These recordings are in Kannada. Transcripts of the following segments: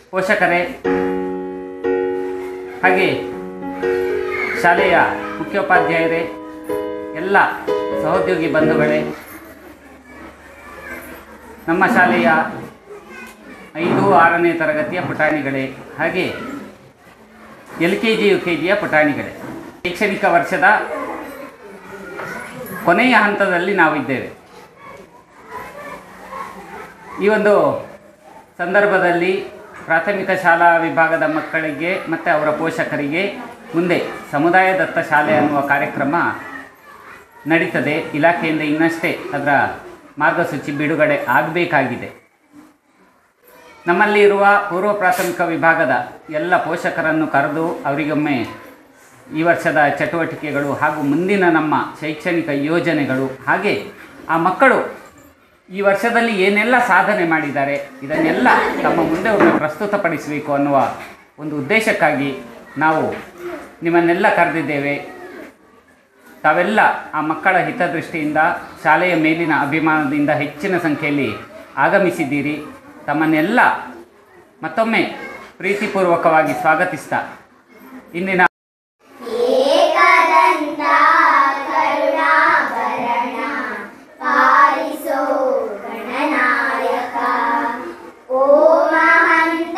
ಪೋಷಕರೇ ಹಾಗೆ ಶಾಲೆಯ ಮುಖ್ಯೋಪಾಧ್ಯಾಯರೇ ಎಲ್ಲ ಸಹೋದ್ಯೋಗಿ ಬಂಧುಗಳೇ ನಮ್ಮ ಶಾಲೆಯ ಐದು ಆರನೇ ತರಗತಿಯ ಪುಟಾಣಿಗಳೇ ಹಾಗೆ L K G U K ಜಿಯ ಪುಟಾಣಿಗಳೇ ಶೈಕ್ಷಣಿಕ ವರ್ಷದ ಕೊನೆಯ ಹಂತದಲ್ಲಿ ನಾವಿದ್ದೇವೆ ಈ ಒಂದು ಸಂದರ್ಭದಲ್ಲಿ ಪ್ರಾಥಮಿಕ ಶಾಲಾ ವಿಭಾಗದ ಮಕ್ಕಳಿಗೆ ಮತ್ತು ಅವರ ಪೋಷಕರಿಗೆ ಮುಂದೆ ಸಮುದಾಯ ದತ್ತ ಶಾಲೆ ಅನ್ನುವ ಕಾರ್ಯಕ್ರಮ ನಡೀತದೆ ಇಲಾಖೆಯಿಂದ ಇನ್ನಷ್ಟೇ ಅದರ ಮಾರ್ಗಸೂಚಿ ಬಿಡುಗಡೆ ಆಗಬೇಕಾಗಿದೆ ನಮ್ಮಲ್ಲಿ ಇರುವ ಪೂರ್ವ ಪ್ರಾಥಮಿಕ ವಿಭಾಗದ ಎಲ್ಲ ಪೋಷಕರನ್ನು ಕರೆದು ಅವರಿಗೊಮ್ಮೆ ಈ ವರ್ಷದ ಚಟುವಟಿಕೆಗಳು ಹಾಗೂ ಮುಂದಿನ ನಮ್ಮ ಶೈಕ್ಷಣಿಕ ಯೋಜನೆಗಳು ಹಾಗೆ ಆ ಮಕ್ಕಳು ಈ ವರ್ಷದಲ್ಲಿ ಏನೆಲ್ಲ ಸಾಧನೆ ಮಾಡಿದ್ದಾರೆ ಇದನ್ನೆಲ್ಲ ತಮ್ಮ ಮುಂದೆ ಒಮ್ಮೆ ಪ್ರಸ್ತುತಪಡಿಸಬೇಕು ಅನ್ನುವ ಒಂದು ಉದ್ದೇಶಕ್ಕಾಗಿ ನಾವು ನಿಮ್ಮನ್ನೆಲ್ಲ ಕರೆದಿದ್ದೇವೆ ತಾವೆಲ್ಲ ಆ ಮಕ್ಕಳ ಹಿತದೃಷ್ಟಿಯಿಂದ ಶಾಲೆಯ ಮೇಲಿನ ಅಭಿಮಾನದಿಂದ ಹೆಚ್ಚಿನ ಸಂಖ್ಯೆಯಲ್ಲಿ ಆಗಮಿಸಿದ್ದೀರಿ ತಮ್ಮನ್ನೆಲ್ಲ ಮತ್ತೊಮ್ಮೆ ಪ್ರೀತಿಪೂರ್ವಕವಾಗಿ ಸ್ವಾಗತಿಸ್ತಾ ಇಂದಿನ ಏಕದಂತ ಕರುಣಾಭರಣ ಪಾಲಿಸೋ ಗಣನಾಯಕ ಓ ಮಹಂತ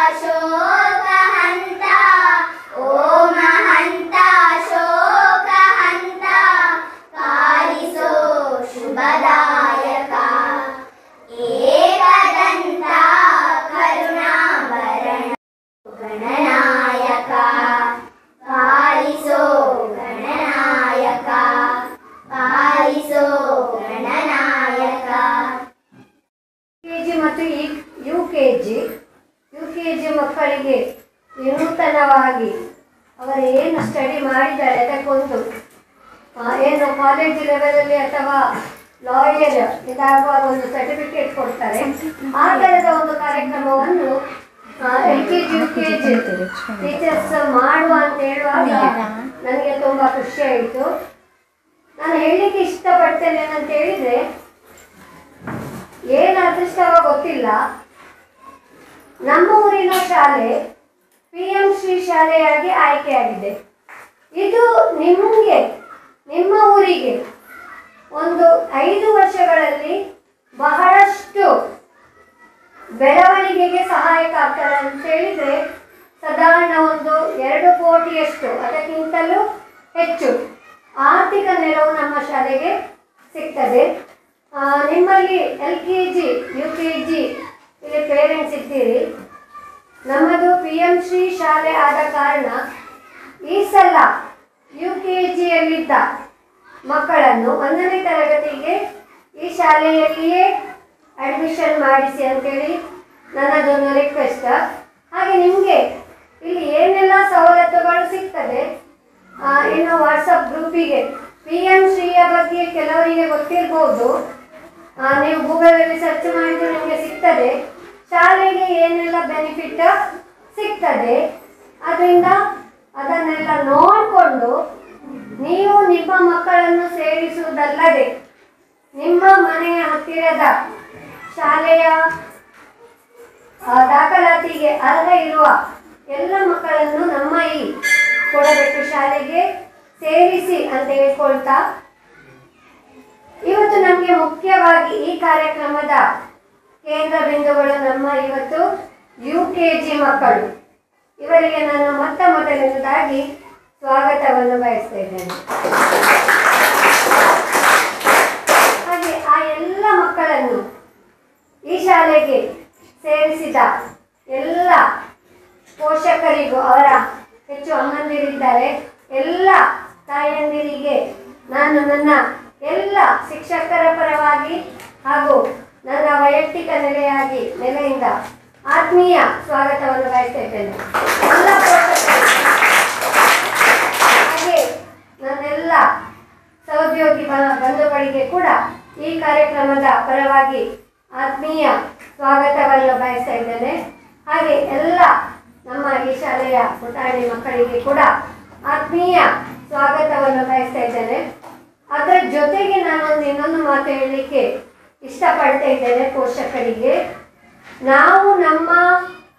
ಶೋಕಹಂತ ಓ ಮಹಂತ ಶೋಕಹಂತ ಪಾಲಿಸೋ ಶುಭದಾಯಕ ಏಕದಂತ ಕರುಣಾಭರಣ ಗಣನಾಯಕ ಪಾಲಿಸೋ ಗಣನಾಯಕ ಪಾಲಿಸೋ ಗಣನಾಯಕ ಕೆಜಿ ಮತ್ತು U K G U K G ಮಕ್ಕಳಿಗೆ ವಿನೂತನವಾಗಿ ಅವರು ಏನು ಸ್ಟಡಿ ಮಾಡಿದ್ದಾರೆ ಅದಕ್ಕೊಂದು ಆ, ಏನು ಕಾಲೇಜ್ ಲೆವೆಲಲ್ಲಿ ಅಥವಾ ಲಾಯರ್ ಇದಾಗುವಾಗ ಒಂದು ಸರ್ಟಿಫಿಕೇಟ್ ಕೊಡ್ತಾರೆ ಆ ಥರದ ಒಂದು ಕಾರ್ಯಕ್ರಮವನ್ನು L K G U K G teachers ಮಾಡುವ ಅಂತ ಹೇಳುವಾಗ ನನಗೆ ತುಂಬ ಖುಷಿ ಆಯಿತು ನಾನು ಹೇಳಲಿಕ್ಕೆ ಇಷ್ಟಪಡ್ತೇನೆ ಏನಂತ ಹೇಳಿದರೆ ಏನು ಅದೃಷ್ಟವ ಗೊತ್ತಿಲ್ಲ ನಮ್ಮ ಊರಿನ ಶಾಲೆ ಪಿ ಎಂ ಶ್ರೀ ಶಾಲೆಯಾಗಿ ಆಯ್ಕೆಯಾಗಿದೆ ಇದು ನಿಮಗೆ ನಿಮ್ಮ ಊರಿಗೆ ಒಂದು ಐದು ವರ್ಷಗಳಲ್ಲಿ ಬಹಳಷ್ಟು ಬೆಳವಣಿಗೆಗೆ ಸಹಾಯಕ ಆಗ್ತದೆ ಅಂತ ಹೇಳಿದ್ರೆ ಸಾಧಾರಣ ಒಂದು ಎರಡು ಕೋಟಿಯಷ್ಟು ಅದಕ್ಕಿಂತಲೂ ಹೆಚ್ಚು ಆರ್ಥಿಕ ನೆರವು ನಮ್ಮ ಶಾಲೆಗೆ ಸಿಗ್ತದೆ ಆ, ನಿಮ್ಮಲ್ಲಿ L K G U K G ಇಲ್ಲಿ ಪೇರೆಂಟ್ಸ್ ಇದ್ದೀರಿ ನಮ್ಮದು ಪಿ ಎಂ ಶ್ರೀ ಶಾಲೆ ಆದ ಕಾರಣ ಈ ಸಲ ಯು ಕೆ ಜಿಯಲ್ಲಿದ್ದ ಮಕ್ಕಳನ್ನು ಒಂದನೇ ತರಗತಿಗೆ ಈ ಶಾಲೆಯಲ್ಲಿಯೇ ಅಡ್ಮಿಷನ್ ಮಾಡಿಸಿ ಅಂತೇಳಿ ನನ್ನದೊಂದು ರಿಕ್ವೆಸ್ಟ್ ಹಾಗೆ ನಿಮಗೆ ಇಲ್ಲಿ ಏನೆಲ್ಲ ಸವಲತ್ತುಗಳು ಸಿಗ್ತದೆ ಆ, ಇನ್ನು ವಾಟ್ಸಪ್ ಗ್ರೂಪಿಗೆ ಪಿ ಎಂ ಶ್ರೀಯ ಬಗ್ಗೆ ಕೆಲವರಿಗೆ ಗೊತ್ತಿರ್ಬೋದು ಆ, ನೀವು ಗೂಗಲಲ್ಲಿ ಸರ್ಚ್ ಮಾಡಿದ್ರೆ ನಿಮಗೆ ಸಿಗ್ತದೆ ಶಾಲೆಗೆ ಏನೆಲ್ಲ ಬೆನಿಫಿಟ್ ಸಿಗ್ತದೆ ಅದರಿಂದ ಅದನ್ನೆಲ್ಲ ನೋಡಿಕೊಂಡು ನೀವು ನಿಮ್ಮ ಮಕ್ಕಳನ್ನು ಸೇರಿಸುವುದಲ್ಲದೆ ನಿಮ್ಮ ಮನೆಯ ಹತ್ತಿರದ ಶಾಲೆಯ ಆ, ದಾಖಲಾತಿಗೆ ಅರ್ಹ ಇರುವ ಎಲ್ಲ ಮಕ್ಕಳನ್ನು ನಮ್ಮ ಈ ಕೊಡಬೆಟ್ಟು ಶಾಲೆಗೆ ಸೇರಿಸಿ ಅಂತ ಹೇಳ್ಕೊಳ್ತಾ ಇವತ್ತು ನಮಗೆ ಮುಖ್ಯವಾಗಿ ಈ ಕಾರ್ಯಕ್ರಮದ ಕೇಂದ್ರ ಬಿಂದುಗಳು ನಮ್ಮ ಇವತ್ತು ಯು ಕೆ ಜಿ ಮಕ್ಕಳು ಇವರಿಗೆ ನಾನು ಮೊತ್ತ ಮೊದಲನೇದಾಗಿ ಸ್ವಾಗತವನ್ನು ಬಯಸ್ತಾ ಇದ್ದೇನೆ ಹಾಗೆ ಆ ಎಲ್ಲ ಮಕ್ಕಳನ್ನು ಈ ಶಾಲೆಗೆ ಸೇರಿಸಿದ ಎಲ್ಲ ಪೋಷಕರಿಗೂ ಅವರ ಹೆಚ್ಚು ಅಮ್ಮಂದಿರಿದ್ದಾರೆ ಎಲ್ಲ ತಾಯಂದಿರಿಗೆ ನಾನು ನನ್ನ ಎಲ್ಲ ಶಿಕ್ಷಕರ ಪರವಾಗಿ ಹಾಗೂ ನನ್ನ ವೈಯಕ್ತಿಕ ನೆಲೆಯಾಗಿ ನೆಲೆಯಿಂದ ಆತ್ಮೀಯ ಸ್ವಾಗತವನ್ನು ಬಯಸ್ತಾ ಇದ್ದೇನೆ ಎಲ್ಲ ಪೋಷಕರಿಗೆ ಹಾಗೆ ನನ್ನೆಲ್ಲ ಸಹೋದ್ಯೋಗಿ ಬ- ಬಂಧುಗಳಿಗೆ ಕೂಡ ಈ ಕಾರ್ಯಕ್ರಮದ ಪರವಾಗಿ ಆತ್ಮೀಯ ಸ್ವಾಗತವನ್ನು ಬಯಸ್ತಾ ಇದ್ದೇನೆ ಹಾಗೆ ಎಲ್ಲ ನಮ್ಮ ಈ ಶಾಲೆಯ ಪುಟಾಣಿ ಮಕ್ಕಳಿಗೆ ಕೂಡ ಆತ್ಮೀಯ ಸ್ವಾಗತವನ್ನು ಬಯಸ್ತಾ ಇದ್ದೇನೆ ಅದರ ಜೊತೆಗೆ ನಾನೊಂದು ಇನ್ನೊಂದು ಮಾತು ಹೇಳಲಿಕ್ಕೆ ಇಷ್ಟಪಡ್ತಾ ಇದ್ದೇನೆ ಪೋಷಕರಿಗೆ ನಾವು ನಮ್ಮ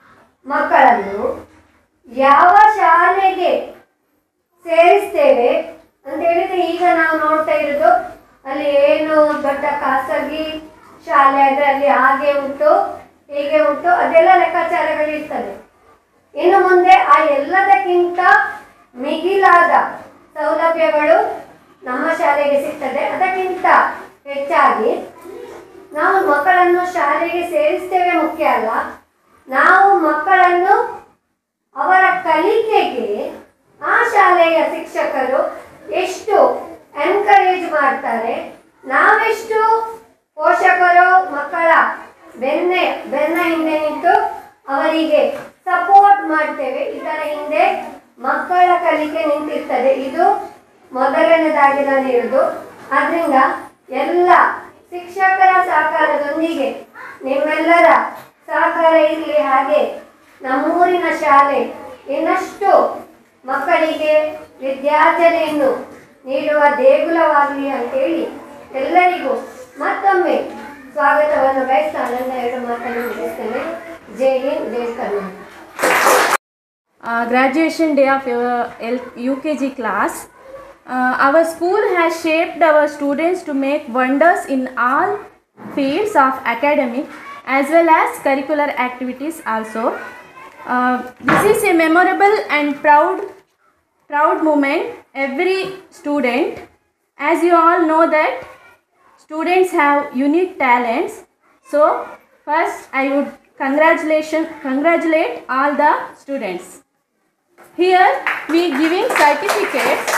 ಮಕ್ಕಳನ್ನು ಯಾವ ಶಾಲೆಗೆ ಸೇರಿಸ್ತೇವೆ ಅಂತ ಹೇಳಿದ್ರೆ ಈಗ ನಾವು ನೋಡ್ತಾ ಇರೋದು ಅಲ್ಲಿ ಏನು ದೊಡ್ಡ ಖಾಸಗಿ ಶಾಲೆ ಆದರೆ ಅಲ್ಲಿ ಹಾಗೆ ಉಂಟು ಹೀಗೆ ಉಂಟು ಅದೆಲ್ಲ ಲೆಕ್ಕಾಚಾರಗಳು ಇರ್ತದೆ ಇನ್ನು ಮುಂದೆ ಆ ಎಲ್ಲದಕ್ಕಿಂತ ಮಿಗಿಲಾದ ಸೌಲಭ್ಯಗಳು ನಮ್ಮ ಶಾಲೆಗೆ ಸಿಗ್ತದೆ ಅದಕ್ಕಿಂತ ಹೆಚ್ಚಾಗಿ ನಾವು ಮಕ್ಕಳನ್ನು ಶಾಲೆಗೆ ಸೇರಿಸ್ತೇವೆ ಮುಖ್ಯ ಅಲ್ಲ ನಾವು ಮಕ್ಕಳನ್ನು ಅವರ ಕಲಿಕೆಗೆ ಆ ಶಾಲೆಯ ಶಿಕ್ಷಕರು ಎಷ್ಟು ಎನ್ಕರೇಜ್ ಮಾಡ್ತಾರೆ ನಾವೆಷ್ಟು ಪೋಷಕರು ಮಕ್ಕಳ ಬೆನ್ನೆ ಬೆನ್ನ ಹಿಂದೆ ನಿಂತು ಅವರಿಗೆ ಸಪೋರ್ಟ್ ಮಾಡ್ತೇವೆ ಇದರ ಹಿಂದೆ ಮಕ್ಕಳ ಕಲಿಕೆ ನಿಂತಿರ್ತದೆ ಇದು ಮೊದಲನೇದಾಗಿ ನಾನು ಹೇಳುದು ಆದ್ರಿಂದ ಎಲ್ಲ ಶಿಕ್ಷಕರ ಸಹಕಾರದೊಂದಿಗೆ ನಿಮ್ಮೆಲ್ಲರ ಸಹಕಾರ ಇರಲಿ ಹಾಗೆ ನಮ್ಮೂರಿನ ಶಾಲೆ ಇನ್ನಷ್ಟು ಮಕ್ಕಳಿಗೆ ವಿದ್ಯಾರ್ಜನೆಯನ್ನು ನೀಡುವ ದೇಗುಲವಾಗಲಿ ಅಂತೇಳಿ ಎಲ್ಲರಿಗೂ ಮತ್ತೊಮ್ಮೆ ಸ್ವಾಗತವನ್ನು ಬಯಸ್ತಾ ನನ್ನ ಎರಡು ಮಾತನ್ನು ಮುಗಿಸ್ತೇನೆ ಜೈ ಹಿಂದ್ ಜೈ Karnataka uh, graduation day of your L- UKG class. Uh, our school has shaped our students to make wonders in all fields of academic as well as curricular activities also. Uh, this is a memorable and proud proud moment every student as you all know that students have unique talents so first i would congratulation congratulate all the students here we giving certificates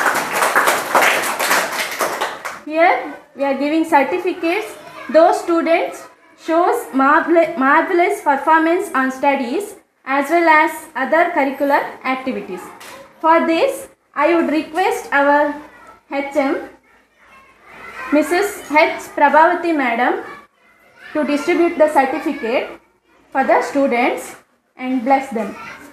here we are giving certificates those students shows marvel- marvelous performance on studies as well as other curricular activities for this i would request our hm mrs h prabhavati madam to distribute the certificate for the students and bless them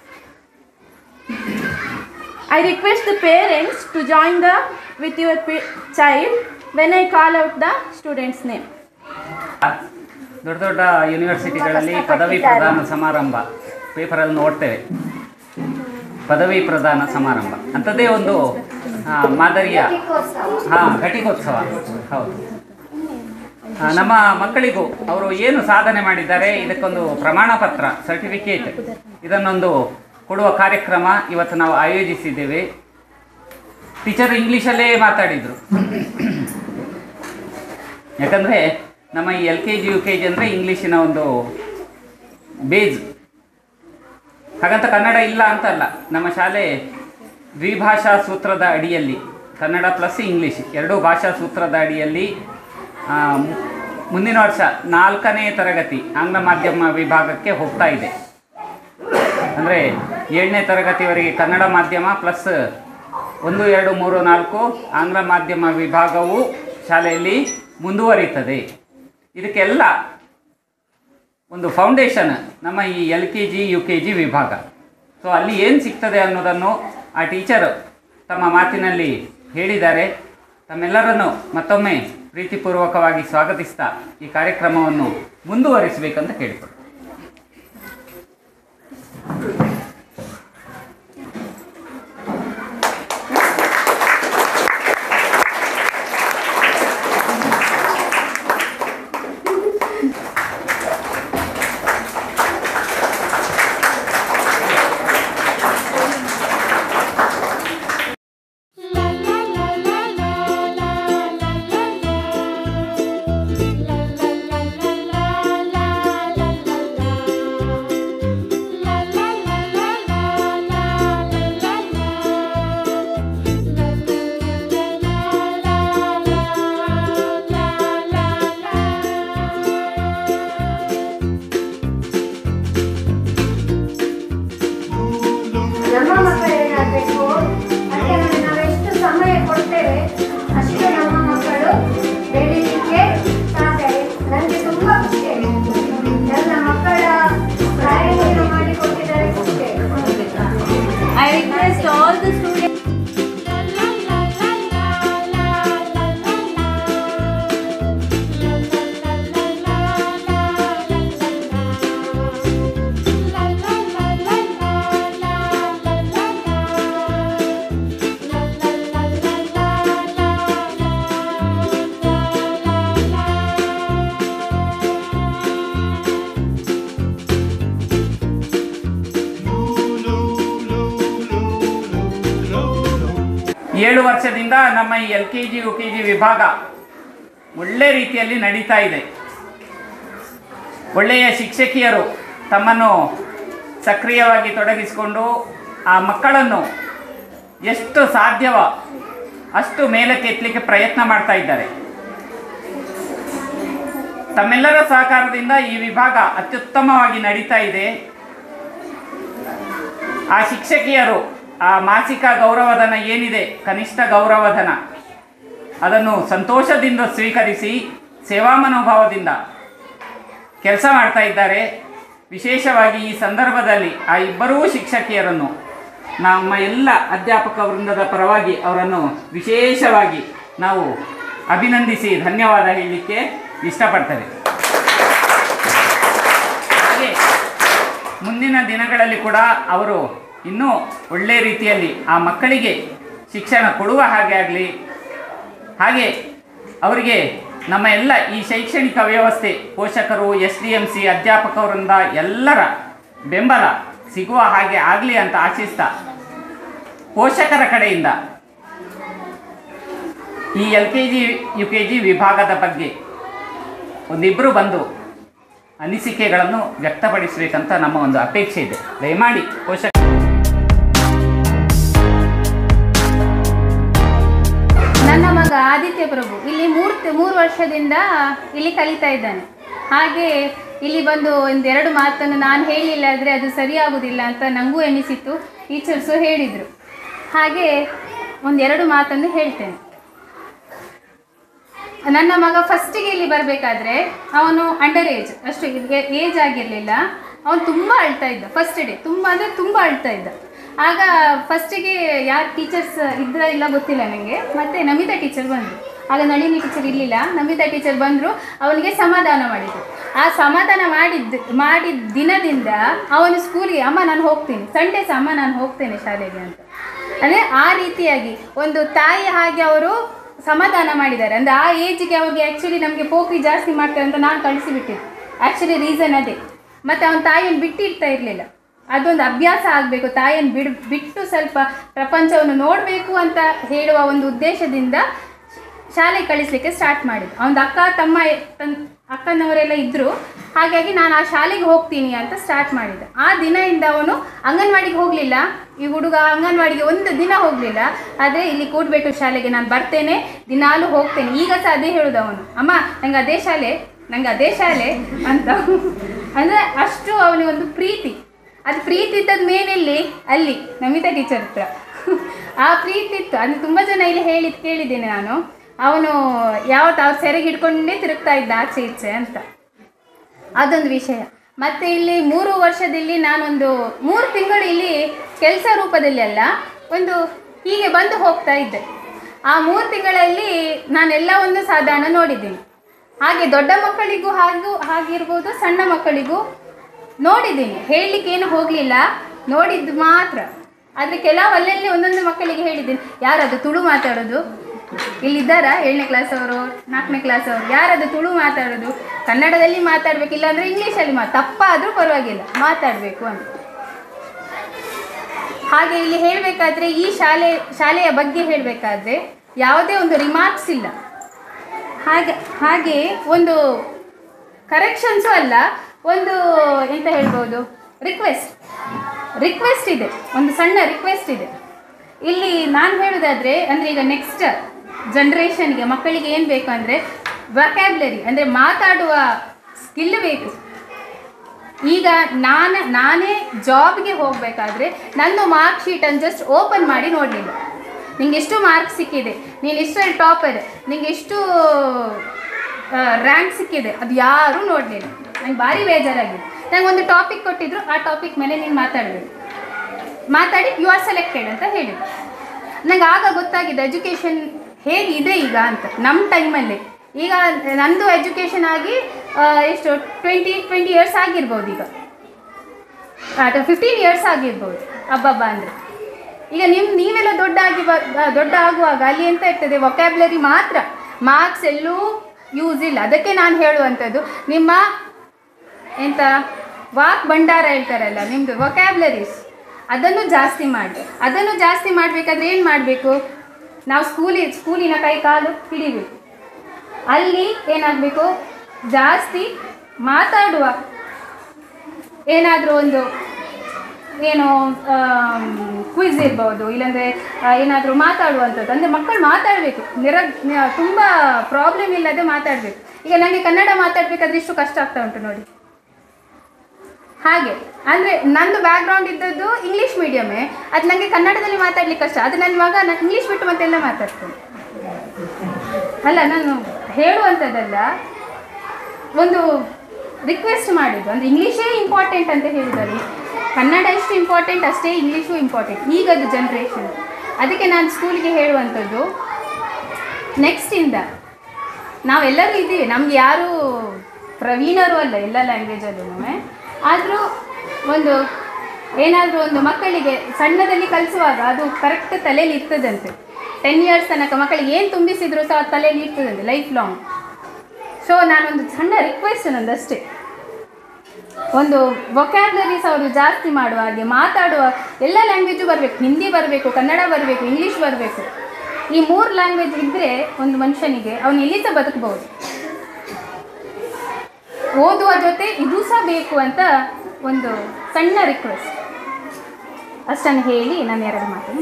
I request the parents to join the with your p- child when I call out the student's name. ದೊಡ್ಡ ದೊಡ್ಡ ಯೂನಿವರ್ಸಿಟಿಗಳಲ್ಲಿ ಪದವಿ ಪ್ರದಾನ ಸಮಾರಂಭ ಪೇಪರಲ್ಲಿ ನೋಡ್ತೇವೆ ಪದವಿ ಪ್ರದಾನ ಸಮಾರಂಭ ಅಂಥದ್ದೇ ಒಂದು ಆ, ಮಾದರಿಯ ಘಟಿಕೋತ್ಸವ ಹಾಂ ಘಟಿಕೋತ್ಸವ ಹೌದು ಆ, ನಮ್ಮ ಮಕ್ಕಳಿಗೂ ಅವರು ಏನು ಸಾಧನೆ ಮಾಡಿದ್ದಾರೆ ಇದಕ್ಕೊಂದು ಪ್ರಮಾಣ ಪತ್ರ ಸರ್ಟಿಫಿಕೇಟ್ ಇದನ್ನೊಂದು ಕೊಡುವ ಕಾರ್ಯಕ್ರಮ ಇವತ್ತು ನಾವು ಆಯೋಜಿಸಿದ್ದೇವೆ ಟೀಚರ್ ಇಂಗ್ಲೀಷಲ್ಲೇ ಮಾತಾಡಿದರು ಯಾಕಂದರೆ ನಮ್ಮ ಈ L K G U K G ಅಂದರೆ ಇಂಗ್ಲೀಷಿನ ಒಂದು ಬೇಜ್ ಹಾಗಂತ ಕನ್ನಡ ಇಲ್ಲ ಅಂತಲ್ಲ ನಮ್ಮ ಶಾಲೆ ದ್ವಿಭಾಷಾ ಸೂತ್ರದ ಅಡಿಯಲ್ಲಿ ಕನ್ನಡ ಪ್ಲಸ್ ಇಂಗ್ಲೀಷ್ ಎರಡೂ ಭಾಷಾ ಸೂತ್ರದ ಅಡಿಯಲ್ಲಿ ಆ, ಮು- ಮುಂದಿನ ವರ್ಷ ನಾಲ್ಕನೇ ತರಗತಿ ಆಂಗ್ಲ ಮಾಧ್ಯಮ ವಿಭಾಗಕ್ಕೆ ಹೋಗ್ತಾ ಇದೆ ಅಂದರೆ ಏಳನೇ ತರಗತಿವರೆಗೆ ಕನ್ನಡ ಮಾಧ್ಯಮ ಪ್ಲಸ್ ಒಂದು ಎರಡು ಮೂರು ನಾಲ್ಕು ಆಂಗ್ಲ ಮಾಧ್ಯಮ ವಿಭಾಗವು ಶಾಲೆಯಲ್ಲಿ ಮುಂದುವರಿತದೆ ಇದಕ್ಕೆಲ್ಲ ಒಂದು ಫೌಂಡೇಶನ್ ನಮ್ಮ ಈ L K G U K G ವಿಭಾಗ ಸೊ ಅಲ್ಲಿ ಏನು ಸಿಗ್ತದೆ ಅನ್ನೋದನ್ನು ಆ ಟೀಚರ್ ತಮ್ಮ ಮಾತಿನಲ್ಲಿ ಹೇಳಿದ್ದಾರೆ ತಮ್ಮೆಲ್ಲರನ್ನು ಮತ್ತೊಮ್ಮೆ ಪ್ರೀತಿಪೂರ್ವಕವಾಗಿ ಸ್ವಾಗತಿಸ್ತಾ ಈ ಕಾರ್ಯಕ್ರಮವನ್ನು ಮುಂದುವರಿಸಬೇಕಂತ ಕೇಳಿಕೊಳ್ತೀನಿ La la la la la la la la la ಏಳು ವರ್ಷದಿಂದ ನಮ್ಮ ಈ L K G U K G ವಿಭಾಗ ಒಳ್ಳೆ ರೀತಿಯಲ್ಲಿ ನಡೀತಾ ಇದೆ ಒಳ್ಳೆಯ ಶಿಕ್ಷಕಿಯರು ತಮ್ಮನ್ನು ಸಕ್ರಿಯವಾಗಿ ತೊಡಗಿಸಿಕೊಂಡು ಆ ಮಕ್ಕಳನ್ನು ಎಷ್ಟು ಸಾಧ್ಯವೋ ಅಷ್ಟು ಮೇಲಕ್ಕೆ ಎತ್ತಲಿಕ್ಕೆ ಪ್ರಯತ್ನ ಮಾಡ್ತಾ ಇದ್ದಾರೆ ತಮ್ಮೆಲ್ಲರ ಸಹಕಾರದಿಂದ ಈ ವಿಭಾಗ ಅತ್ಯುತ್ತಮವಾಗಿ ನಡೀತಾ ಇದೆ ಆ ಶಿಕ್ಷಕಿಯರು ಆ ಮಾಸಿಕ ಗೌರವಧನ ಏನಿದೆ ಕನಿಷ್ಠ ಗೌರವಧನ ಅದನ್ನು ಸಂತೋಷದಿಂದ ಸ್ವೀಕರಿಸಿ ಸೇವಾ ಮನೋಭಾವದಿಂದ ಕೆಲಸ ಮಾಡ್ತಾ ಇದ್ದಾರೆ ವಿಶೇಷವಾಗಿ ಈ ಸಂದರ್ಭದಲ್ಲಿ ಆ ಇಬ್ಬರೂ ಶಿಕ್ಷಕಿಯರನ್ನು ನಮ್ಮ ಎಲ್ಲ ಅಧ್ಯಾಪಕ ವೃಂದದ ಪರವಾಗಿ ಅವರನ್ನು ವಿಶೇಷವಾಗಿ ನಾವು ಅಭಿನಂದಿಸಿ ಧನ್ಯವಾದ ಹೇಳಲಿಕ್ಕೆ ಇಷ್ಟಪಡ್ತೇವೆ ಹಾಗೆ ಮುಂದಿನ ದಿನಗಳಲ್ಲಿ ಕೂಡ ಅವರು ಇನ್ನೂ ಒಳ್ಳೆಯ ರೀತಿಯಲ್ಲಿ ಆ ಮಕ್ಕಳಿಗೆ ಶಿಕ್ಷಣ ಕೊಡುವ ಹಾಗೆ ಆಗಲಿ ಹಾಗೆ ಅವರಿಗೆ ನಮ್ಮ ಎಲ್ಲ ಈ ಶೈಕ್ಷಣಿಕ ವ್ಯವಸ್ಥೆ ಪೋಷಕರು ಎಸ್ ಡಿ ಎಮ್ ಸಿ ಅಧ್ಯಾಪಕ ವೃಂದ ಎಲ್ಲರ ಬೆಂಬಲ ಸಿಗುವ ಹಾಗೆ ಆಗಲಿ ಅಂತ ಆಶಿಸ್ತಾ ಪೋಷಕರ ಕಡೆಯಿಂದ ಈ L K G U K G ವಿಭಾಗದ ಬಗ್ಗೆ ಒಂದಿಬ್ಬರು ಬಂದು ಅನಿಸಿಕೆಗಳನ್ನು ವ್ಯಕ್ತಪಡಿಸಬೇಕಂತ ನಮ್ಮ ಒಂದು ಅಪೇಕ್ಷೆ ಇದೆ ದಯಮಾಡಿ ಪೋಷಕ ನನ್ನ ಮಗ ಆದಿತ್ಯ ಪ್ರಭು ಇಲ್ಲಿ ಮೂರು ಮೂರು ವರ್ಷದಿಂದ ಇಲ್ಲಿ ಕಲಿತಾ ಇದ್ದಾನೆ ಹಾಗೆ ಇಲ್ಲಿ ಬಂದು ಒಂದೆರಡು ಮಾತನ್ನು ನಾನು ಹೇಳಿಲ್ಲ ಆದರೆ ಅದು ಸರಿಯಾಗುವುದಿಲ್ಲ ಅಂತ ನನಗೂ ಎನಿಸಿತ್ತು ಟೀಚರ್ಸು ಹೇಳಿದರು ಹಾಗೆ ಒಂದೆರಡು ಮಾತನ್ನು ಹೇಳ್ತೇನೆ ನನ್ನ ಮಗ ಫಸ್ಟಿಗೆ ಇಲ್ಲಿ ಬರಬೇಕಾದ್ರೆ ಅವನು ಅಂಡರ್ ಏಜ್ ಅಷ್ಟು ಏಜ್ ಆಗಿರಲಿಲ್ಲ ಅವನು ತುಂಬ ಅಳ್ತಾ ಇದ್ದ ಫಸ್ಟ್ ಡೇ ತುಂಬ ಅಂದರೆ ತುಂಬ ಅಳ್ತಾ ಇದ್ದ ಆಗ ಫಸ್ಟಿಗೆ ಯಾರು ಟೀಚರ್ಸ್ ಇದ್ರ ಇಲ್ಲ ಗೊತ್ತಿಲ್ಲ ನನಗೆ ಮತ್ತು ನಮಿತಾ ಟೀಚರ್ ಬಂದರು ಆಗ ನಳಿನಿ ಟೀಚರ್ ಇರಲಿಲ್ಲ ನಮಿತಾ ಟೀಚರ್ ಬಂದರು ಅವನಿಗೆ ಸಮಾಧಾನ ಮಾಡಿದರು ಆ ಸಮಾಧಾನ ಮಾಡಿದ್ದು ಮಾಡಿದ ದಿನದಿಂದ ಅವನು ಸ್ಕೂಲಿಗೆ ಅಮ್ಮ ನಾನು ಹೋಗ್ತೀನಿ ಸಂಡೇ ಸಹ ಅಮ್ಮ ನಾನು ಹೋಗ್ತೇನೆ ಶಾಲೆಗೆ ಅಂತ ಅಂದರೆ ಆ ರೀತಿಯಾಗಿ ಒಂದು ತಾಯಿ ಹಾಗೆ ಅವರು ಸಮಾಧಾನ ಮಾಡಿದ್ದಾರೆ ಅಂದರೆ ಆ ಏಜ್ಗೆ ಅವ್ರಿಗೆ ಆ್ಯಕ್ಚುಲಿ ನಮಗೆ ಪೋಖ್ರಿ ಜಾಸ್ತಿ ಮಾಡ್ತಾರೆ ಅಂತ ನಾನು ಕಳಿಸಿಬಿಟ್ಟಿದ್ದೆ ಆ್ಯಕ್ಚುಲಿ ರೀಸನ್ ಅದೇ ಮತ್ತು ಅವನ ತಾಯಿಯನ್ನು ಬಿಟ್ಟಿರ್ತಾ ಇರಲಿಲ್ಲ ಅದೊಂದು ಅಭ್ಯಾಸ ಆಗಬೇಕು ತಾಯಿಯನ್ನು ಬಿಡ್ ಬಿಟ್ಟು ಸ್ವಲ್ಪ ಪ್ರಪಂಚವನ್ನು ನೋಡಬೇಕು ಅಂತ ಹೇಳುವ ಒಂದು ಉದ್ದೇಶದಿಂದ ಶಾಲೆಗೆ ಕಳಿಸ್ಲಿಕ್ಕೆ ಸ್ಟಾರ್ಟ್ ಮಾಡಿದ್ದು ಅವನ ಅಕ್ಕ ತಮ್ಮ ತನ್ ಅಕ್ಕನವರೆಲ್ಲ ಇದ್ದರು ಹಾಗಾಗಿ ನಾನು ಆ ಶಾಲೆಗೆ ಹೋಗ್ತೀನಿ ಅಂತ ಸ್ಟಾರ್ಟ್ ಮಾಡಿದ್ದೆ ಆ ದಿನದಿಂದ ಅವನು ಅಂಗನವಾಡಿಗೆ ಹೋಗಲಿಲ್ಲ ಈ ಹುಡುಗ ಅಂಗನವಾಡಿಗೆ ಒಂದು ದಿನ ಹೋಗಲಿಲ್ಲ ಆದರೆ ಇಲ್ಲಿ ಕೂಡಬೇಟು ಶಾಲೆಗೆ ನಾನು ಬರ್ತೇನೆ ದಿನಾಲೂ ಹೋಗ್ತೇನೆ ಈಗ ಸಹ ಅದೇ ಹೇಳೋದು ಅವನು ಅಮ್ಮ ನಂಗೆ ಅದೇ ಶಾಲೆ ನಂಗೆ ಅದೇ ಶಾಲೆ ಅಂತ ಅಂದರೆ ಅಷ್ಟು ಅವನಿಗೊಂದು ಪ್ರೀತಿ ಅದು ಪ್ರೀತಿ ಇದ್ದದ್ದು ಮೇನೆಲ್ಲಿ ಅಲ್ಲಿ ನಮಿತಾ ಟೀಚರ್ ಹತ್ರ ಆ ಪ್ರೀತಿ ಇತ್ತು ಅದು ತುಂಬ ಜನ ಇಲ್ಲಿ ಹೇಳಿ ಕೇಳಿದ್ದೇನೆ ನಾನು ಅವನು ಯಾವತ್ತು ಅವ್ರು ಸೆರೆಗೆ ಹಿಡ್ಕೊಂಡೇ ತಿರುಗ್ತಾ ಇದ್ದ ಆಚೆ ಈಚೆ ಅಂತ ಅದೊಂದು ವಿಷಯ ಮತ್ತು ಇಲ್ಲಿ ಮೂರು ವರ್ಷದಲ್ಲಿ ನಾನೊಂದು ಮೂರು ತಿಂಗಳು ಇಲ್ಲಿ ಕೆಲಸ ರೂಪದಲ್ಲಿ ಅಲ್ಲ ಒಂದು ಹೀಗೆ ಬಂದು ಹೋಗ್ತಾ ಇದ್ದೆ ಆ ಮೂರು ತಿಂಗಳಲ್ಲಿ ನಾನೆಲ್ಲವನ್ನು ಸಾಧಾರಣ ನೋಡಿದ್ದೀನಿ ಹಾಗೆ ದೊಡ್ಡ ಮಕ್ಕಳಿಗೂ ಹಾಗೂ ಹಾಗಿರ್ಬೋದು ಸಣ್ಣ ಮಕ್ಕಳಿಗೂ ನೋಡಿದ್ದೀನಿ ಹೇಳಲಿಕ್ಕೆ ಏನು ಹೋಗಲಿಲ್ಲ ನೋಡಿದ್ದು ಮಾತ್ರ ಆದರೆ ಕೆಲವು ಅಲ್ಲಲ್ಲಿ ಒಂದೊಂದು ಮಕ್ಕಳಿಗೆ ಹೇಳಿದ್ದೀನಿ ಯಾರದು ತುಳು ಮಾತಾಡೋದು ಇಲ್ಲಿದ್ದಾರಾ ಏಳನೇ ಕ್ಲಾಸ್ ಅವರು ನಾಲ್ಕನೇ ಕ್ಲಾಸ್ ಅವರು ಯಾರದು ತುಳು ಮಾತಾಡೋದು ಕನ್ನಡದಲ್ಲಿ ಮಾತಾಡಬೇಕು ಇಲ್ಲಾಂದರೆ ಇಂಗ್ಲೀಷಲ್ಲಿ ಮಾ ತಪ್ಪಾದರೂ ಪರವಾಗಿಲ್ಲ ಮಾತಾಡಬೇಕು ಅಂತ ಹಾಗೆ ಇಲ್ಲಿ ಹೇಳಬೇಕಾದ್ರೆ ಈ ಶಾಲೆ ಶಾಲೆಯ ಬಗ್ಗೆ ಹೇಳಬೇಕಾದ್ರೆ ಯಾವುದೇ ಒಂದು ರಿಮಾರ್ಕ್ಸ್ ಇಲ್ಲ ಹಾಗೆ ಹಾಗೆ ಒಂದು ಕರೆಕ್ಷನ್ಸು ಅಲ್ಲ ಒಂದು ಎಂತ ಹೇಳ್ಬೋದು ರಿಕ್ವೆಸ್ಟ್ ರಿಕ್ವೆಸ್ಟ್ ಇದೆ ಒಂದು ಸಣ್ಣ ರಿಕ್ವೆಸ್ಟ್ ಇದೆ ಇಲ್ಲಿ ನಾನು ಹೇಳೋದಾದರೆ ಅಂದರೆ ಈಗ ನೆಕ್ಸ್ಟ್ ಜನ್ರೇಷನ್ಗೆ ಮಕ್ಕಳಿಗೆ ಏನು ಬೇಕು ಅಂದರೆ ವಕ್ಯಾಬ್ಲರಿ ಅಂದರೆ ಮಾತಾಡುವ ಸ್ಕಿಲ್ ಬೇಕು ಈಗ ನಾನು ನಾನೇ ಜಾಬ್ಗೆ ಹೋಗಬೇಕಾದ್ರೆ ನನ್ನ ಮಾರ್ಕ್ ಶೀಟನ್ನು ಜಸ್ಟ್ ಓಪನ್ ಮಾಡಿ ನೋಡಲಿಲ್ಲ ನಿಂಗೆ ಎಷ್ಟು ಮಾರ್ಕ್ ಸಿಕ್ಕಿದೆ ನೀನು ಎಷ್ಟು ಟಾಪರ್ ನಿಂಗೆ ಎಷ್ಟು ರ್ಯಾಂಕ್ ಸಿಕ್ಕಿದೆ ಅದು ಯಾರೂ ನೋಡಲಿಲ್ಲ ನಂಗೆ ಭಾರಿ ಬೇಜಾರಾಗಿದೆ ನಂಗೆ ಒಂದು ಟಾಪಿಕ್ ಕೊಟ್ಟಿದ್ರು ಆ ಟಾಪಿಕ್ ಮೇಲೆ ನೀನು ಮಾತಾಡಬೇಕು ಮಾತಾಡಿ ಯು ಆರ್ ಸೆಲೆಕ್ಟೆಡ್ ಅಂತ ಹೇಳಿದ್ರು ನಂಗೆ ಆಗ ಗೊತ್ತಾಗಿದೆ ಎಜುಕೇಷನ್ ಹೇಗಿದೆ ಈಗ ಅಂತ ನಮ್ಮ ಟೈಮಲ್ಲಿ ಈಗ ನಂದು ಎಜುಕೇಷನ್ ಆಗಿ ಆ, ಎಷ್ಟು ಟ್ವೆಂಟಿ ಟ್ವೆಂಟಿ ಇಯರ್ಸ್ ಆಗಿರ್ಬೋದು ಈಗ ಫಿಫ್ಟೀನ್ ಇಯರ್ಸ್ ಆಗಿರ್ಬೋದು ಹಬ್ಬಬ್ಬ ಅಂದರೆ ಈಗ ನಿಮ್ಮ ನೀವೆಲ್ಲ ದೊಡ್ಡ ಆಗಿ ಬ ಬ- ದೊಡ್ಡ ಆಗುವಾಗ ಅಲ್ಲಿ ಎಂತ ಇರ್ತದೆ ವೊಕ್ಯಾಬ್ಲರಿ ಮಾತ್ರ ಮಾರ್ಕ್ಸ್ ಎಲ್ಲೂ ಯೂಸ್ ಇಲ್ಲ ಅದಕ್ಕೆ ನಾನು ಹೇಳುವಂಥದ್ದು ನಿಮ್ಮ ಎಂತ ವಾಕ್ ಭಂಡಾರ ಹೇಳ್ತಾರಲ್ಲ ನಿಮ್ಮದು ವೊಕ್ಯಾಬ್ಲರೀಸ್ ಅದನ್ನು ಜಾಸ್ತಿ ಮಾಡಿ ಅದನ್ನು ಜಾಸ್ತಿ ಮಾಡಬೇಕಾದ್ರೆ ಏನು ಮಾಡಬೇಕು ನಾವು ಸ್ಕೂಲಿ ಸ್ಕೂಲಿನ ಕೈ ಕಾಲು ಹಿಡಿಬೇಕು ಅಲ್ಲಿ ಏನಾಗಬೇಕು ಜಾಸ್ತಿ ಮಾತಾಡುವ ಏನಾದರೂ ಒಂದು ಏನು ಕ್ವಿಜ್ ಇರ್ಬೋದು ಇಲ್ಲಾಂದರೆ ಏನಾದರೂ ಮಾತಾಡುವಂಥದ್ದು ಅಂದರೆ ಮಕ್ಕಳು ಮಾತಾಡಬೇಕು ನಿರ ನ- ತುಂಬ ಪ್ರಾಬ್ಲಮ್ ಇಲ್ಲದೆ ಮಾತಾಡಬೇಕು ಈಗ ನನಗೆ ಕನ್ನಡ ಮಾತಾಡಬೇಕಾದ್ರೆ ಇಷ್ಟು ಕಷ್ಟ ಆಗ್ತಾ ಉಂಟು ನೋಡಿ ಹಾಗೆ ಅಂದರೆ ನಂದು ಬ್ಯಾಕ್ಗ್ರೌಂಡ್ ಇದ್ದದ್ದು ಇಂಗ್ಲೀಷ್ ಮೀಡಿಯಮೇ ಅದು ನನಗೆ ಕನ್ನಡದಲ್ಲಿ ಮಾತಾಡ್ಲಿಕ್ಕೆ ಕಷ್ಟ ಅದು ನನ್ನ ಮಗ ನಾನು ಇಂಗ್ಲೀಷ್ ಬಿಟ್ಟು ಮತ್ತೆಲ್ಲ ಮಾತಾಡ್ತೇನೆ ಅಲ್ಲ ನಾನು ಹೇಳುವಂಥದ್ದಲ್ಲ ಒಂದು ರಿಕ್ವೆಸ್ಟ್ ಮಾಡಿದ್ದು ಅಂದರೆ ಇಂಗ್ಲೀಷೇ ಇಂಪಾರ್ಟೆಂಟ್ ಅಂತ ಹೇಳಿದ್ದಾರೆ ಕನ್ನಡ ಎಷ್ಟು ಇಂಪಾರ್ಟೆಂಟ್ ಅಷ್ಟೇ ಇಂಗ್ಲೀಷು ಇಂಪಾರ್ಟೆಂಟ್ ಈಗದು ಜನ್ರೇಷನ್ ಅದಕ್ಕೆ ನಾನು ಸ್ಕೂಲಿಗೆ ಹೇಳುವಂಥದ್ದು ನೆಕ್ಸ್ಟಿಂದ ನಾವೆಲ್ಲರೂ ಇದ್ದೀವಿ ನಮ್ಗೆ ಯಾರೂ ಪ್ರವೀಣರು ಅಲ್ಲ ಎಲ್ಲ ಲ್ಯಾಂಗ್ವೇಜಲ್ಲೂ ಆದರೂ ಒಂದು ಏನಾದರೂ ಒಂದು ಮಕ್ಕಳಿಗೆ ಸಣ್ಣದಲ್ಲಿ ಕಲಿಸುವಾಗ ಅದು ಕರೆಕ್ಟ್ ತಲೆಯಲ್ಲಿ ಇರ್ತದಂತೆ ಟೆನ್ ಇಯರ್ಸ್ ತನಕ ಮಕ್ಕಳಿಗೆ ಏನು ತುಂಬಿಸಿದ್ರು ಸಹ ಅದು ತಲೆಯಲ್ಲಿ ಇರ್ತದಂತೆ ಲೈಫ್ ಲಾಂಗ್ ಸೊ ನಾನೊಂದು ಸಣ್ಣ ರಿಕ್ವೆಸ್ಟ್ ನಂದಷ್ಟೇ ಒಂದು ವೊಕ್ಯಾಬ್ಲರೀಸ್ ಅವರು ಜಾಸ್ತಿ ಮಾಡುವ ಹಾಗೆ ಮಾತಾಡುವ ಎಲ್ಲ ಲ್ಯಾಂಗ್ವೇಜು ಬರಬೇಕು ಹಿಂದಿ ಬರಬೇಕು ಕನ್ನಡ ಬರಬೇಕು ಇಂಗ್ಲೀಷ್ ಬರಬೇಕು ಈ ಮೂರು ಲ್ಯಾಂಗ್ವೇಜ್ ಇದ್ದರೆ ಒಂದು ಮನುಷ್ಯನಿಗೆ ಅವನು ಎಲ್ಲಿ ಸಹ ಬದುಕಬಹುದು ಓದುವ ಜೊತೆ ಇದು ಸಹ ಬೇಕು ಅಂತ ಒಂದು ಸಣ್ಣ ರಿಕ್ವೆಸ್ಟ್ ಅಷ್ಟನ್ನು ಹೇಳಿ ನಾನು ಎರಡು ಮಾತನ್ನು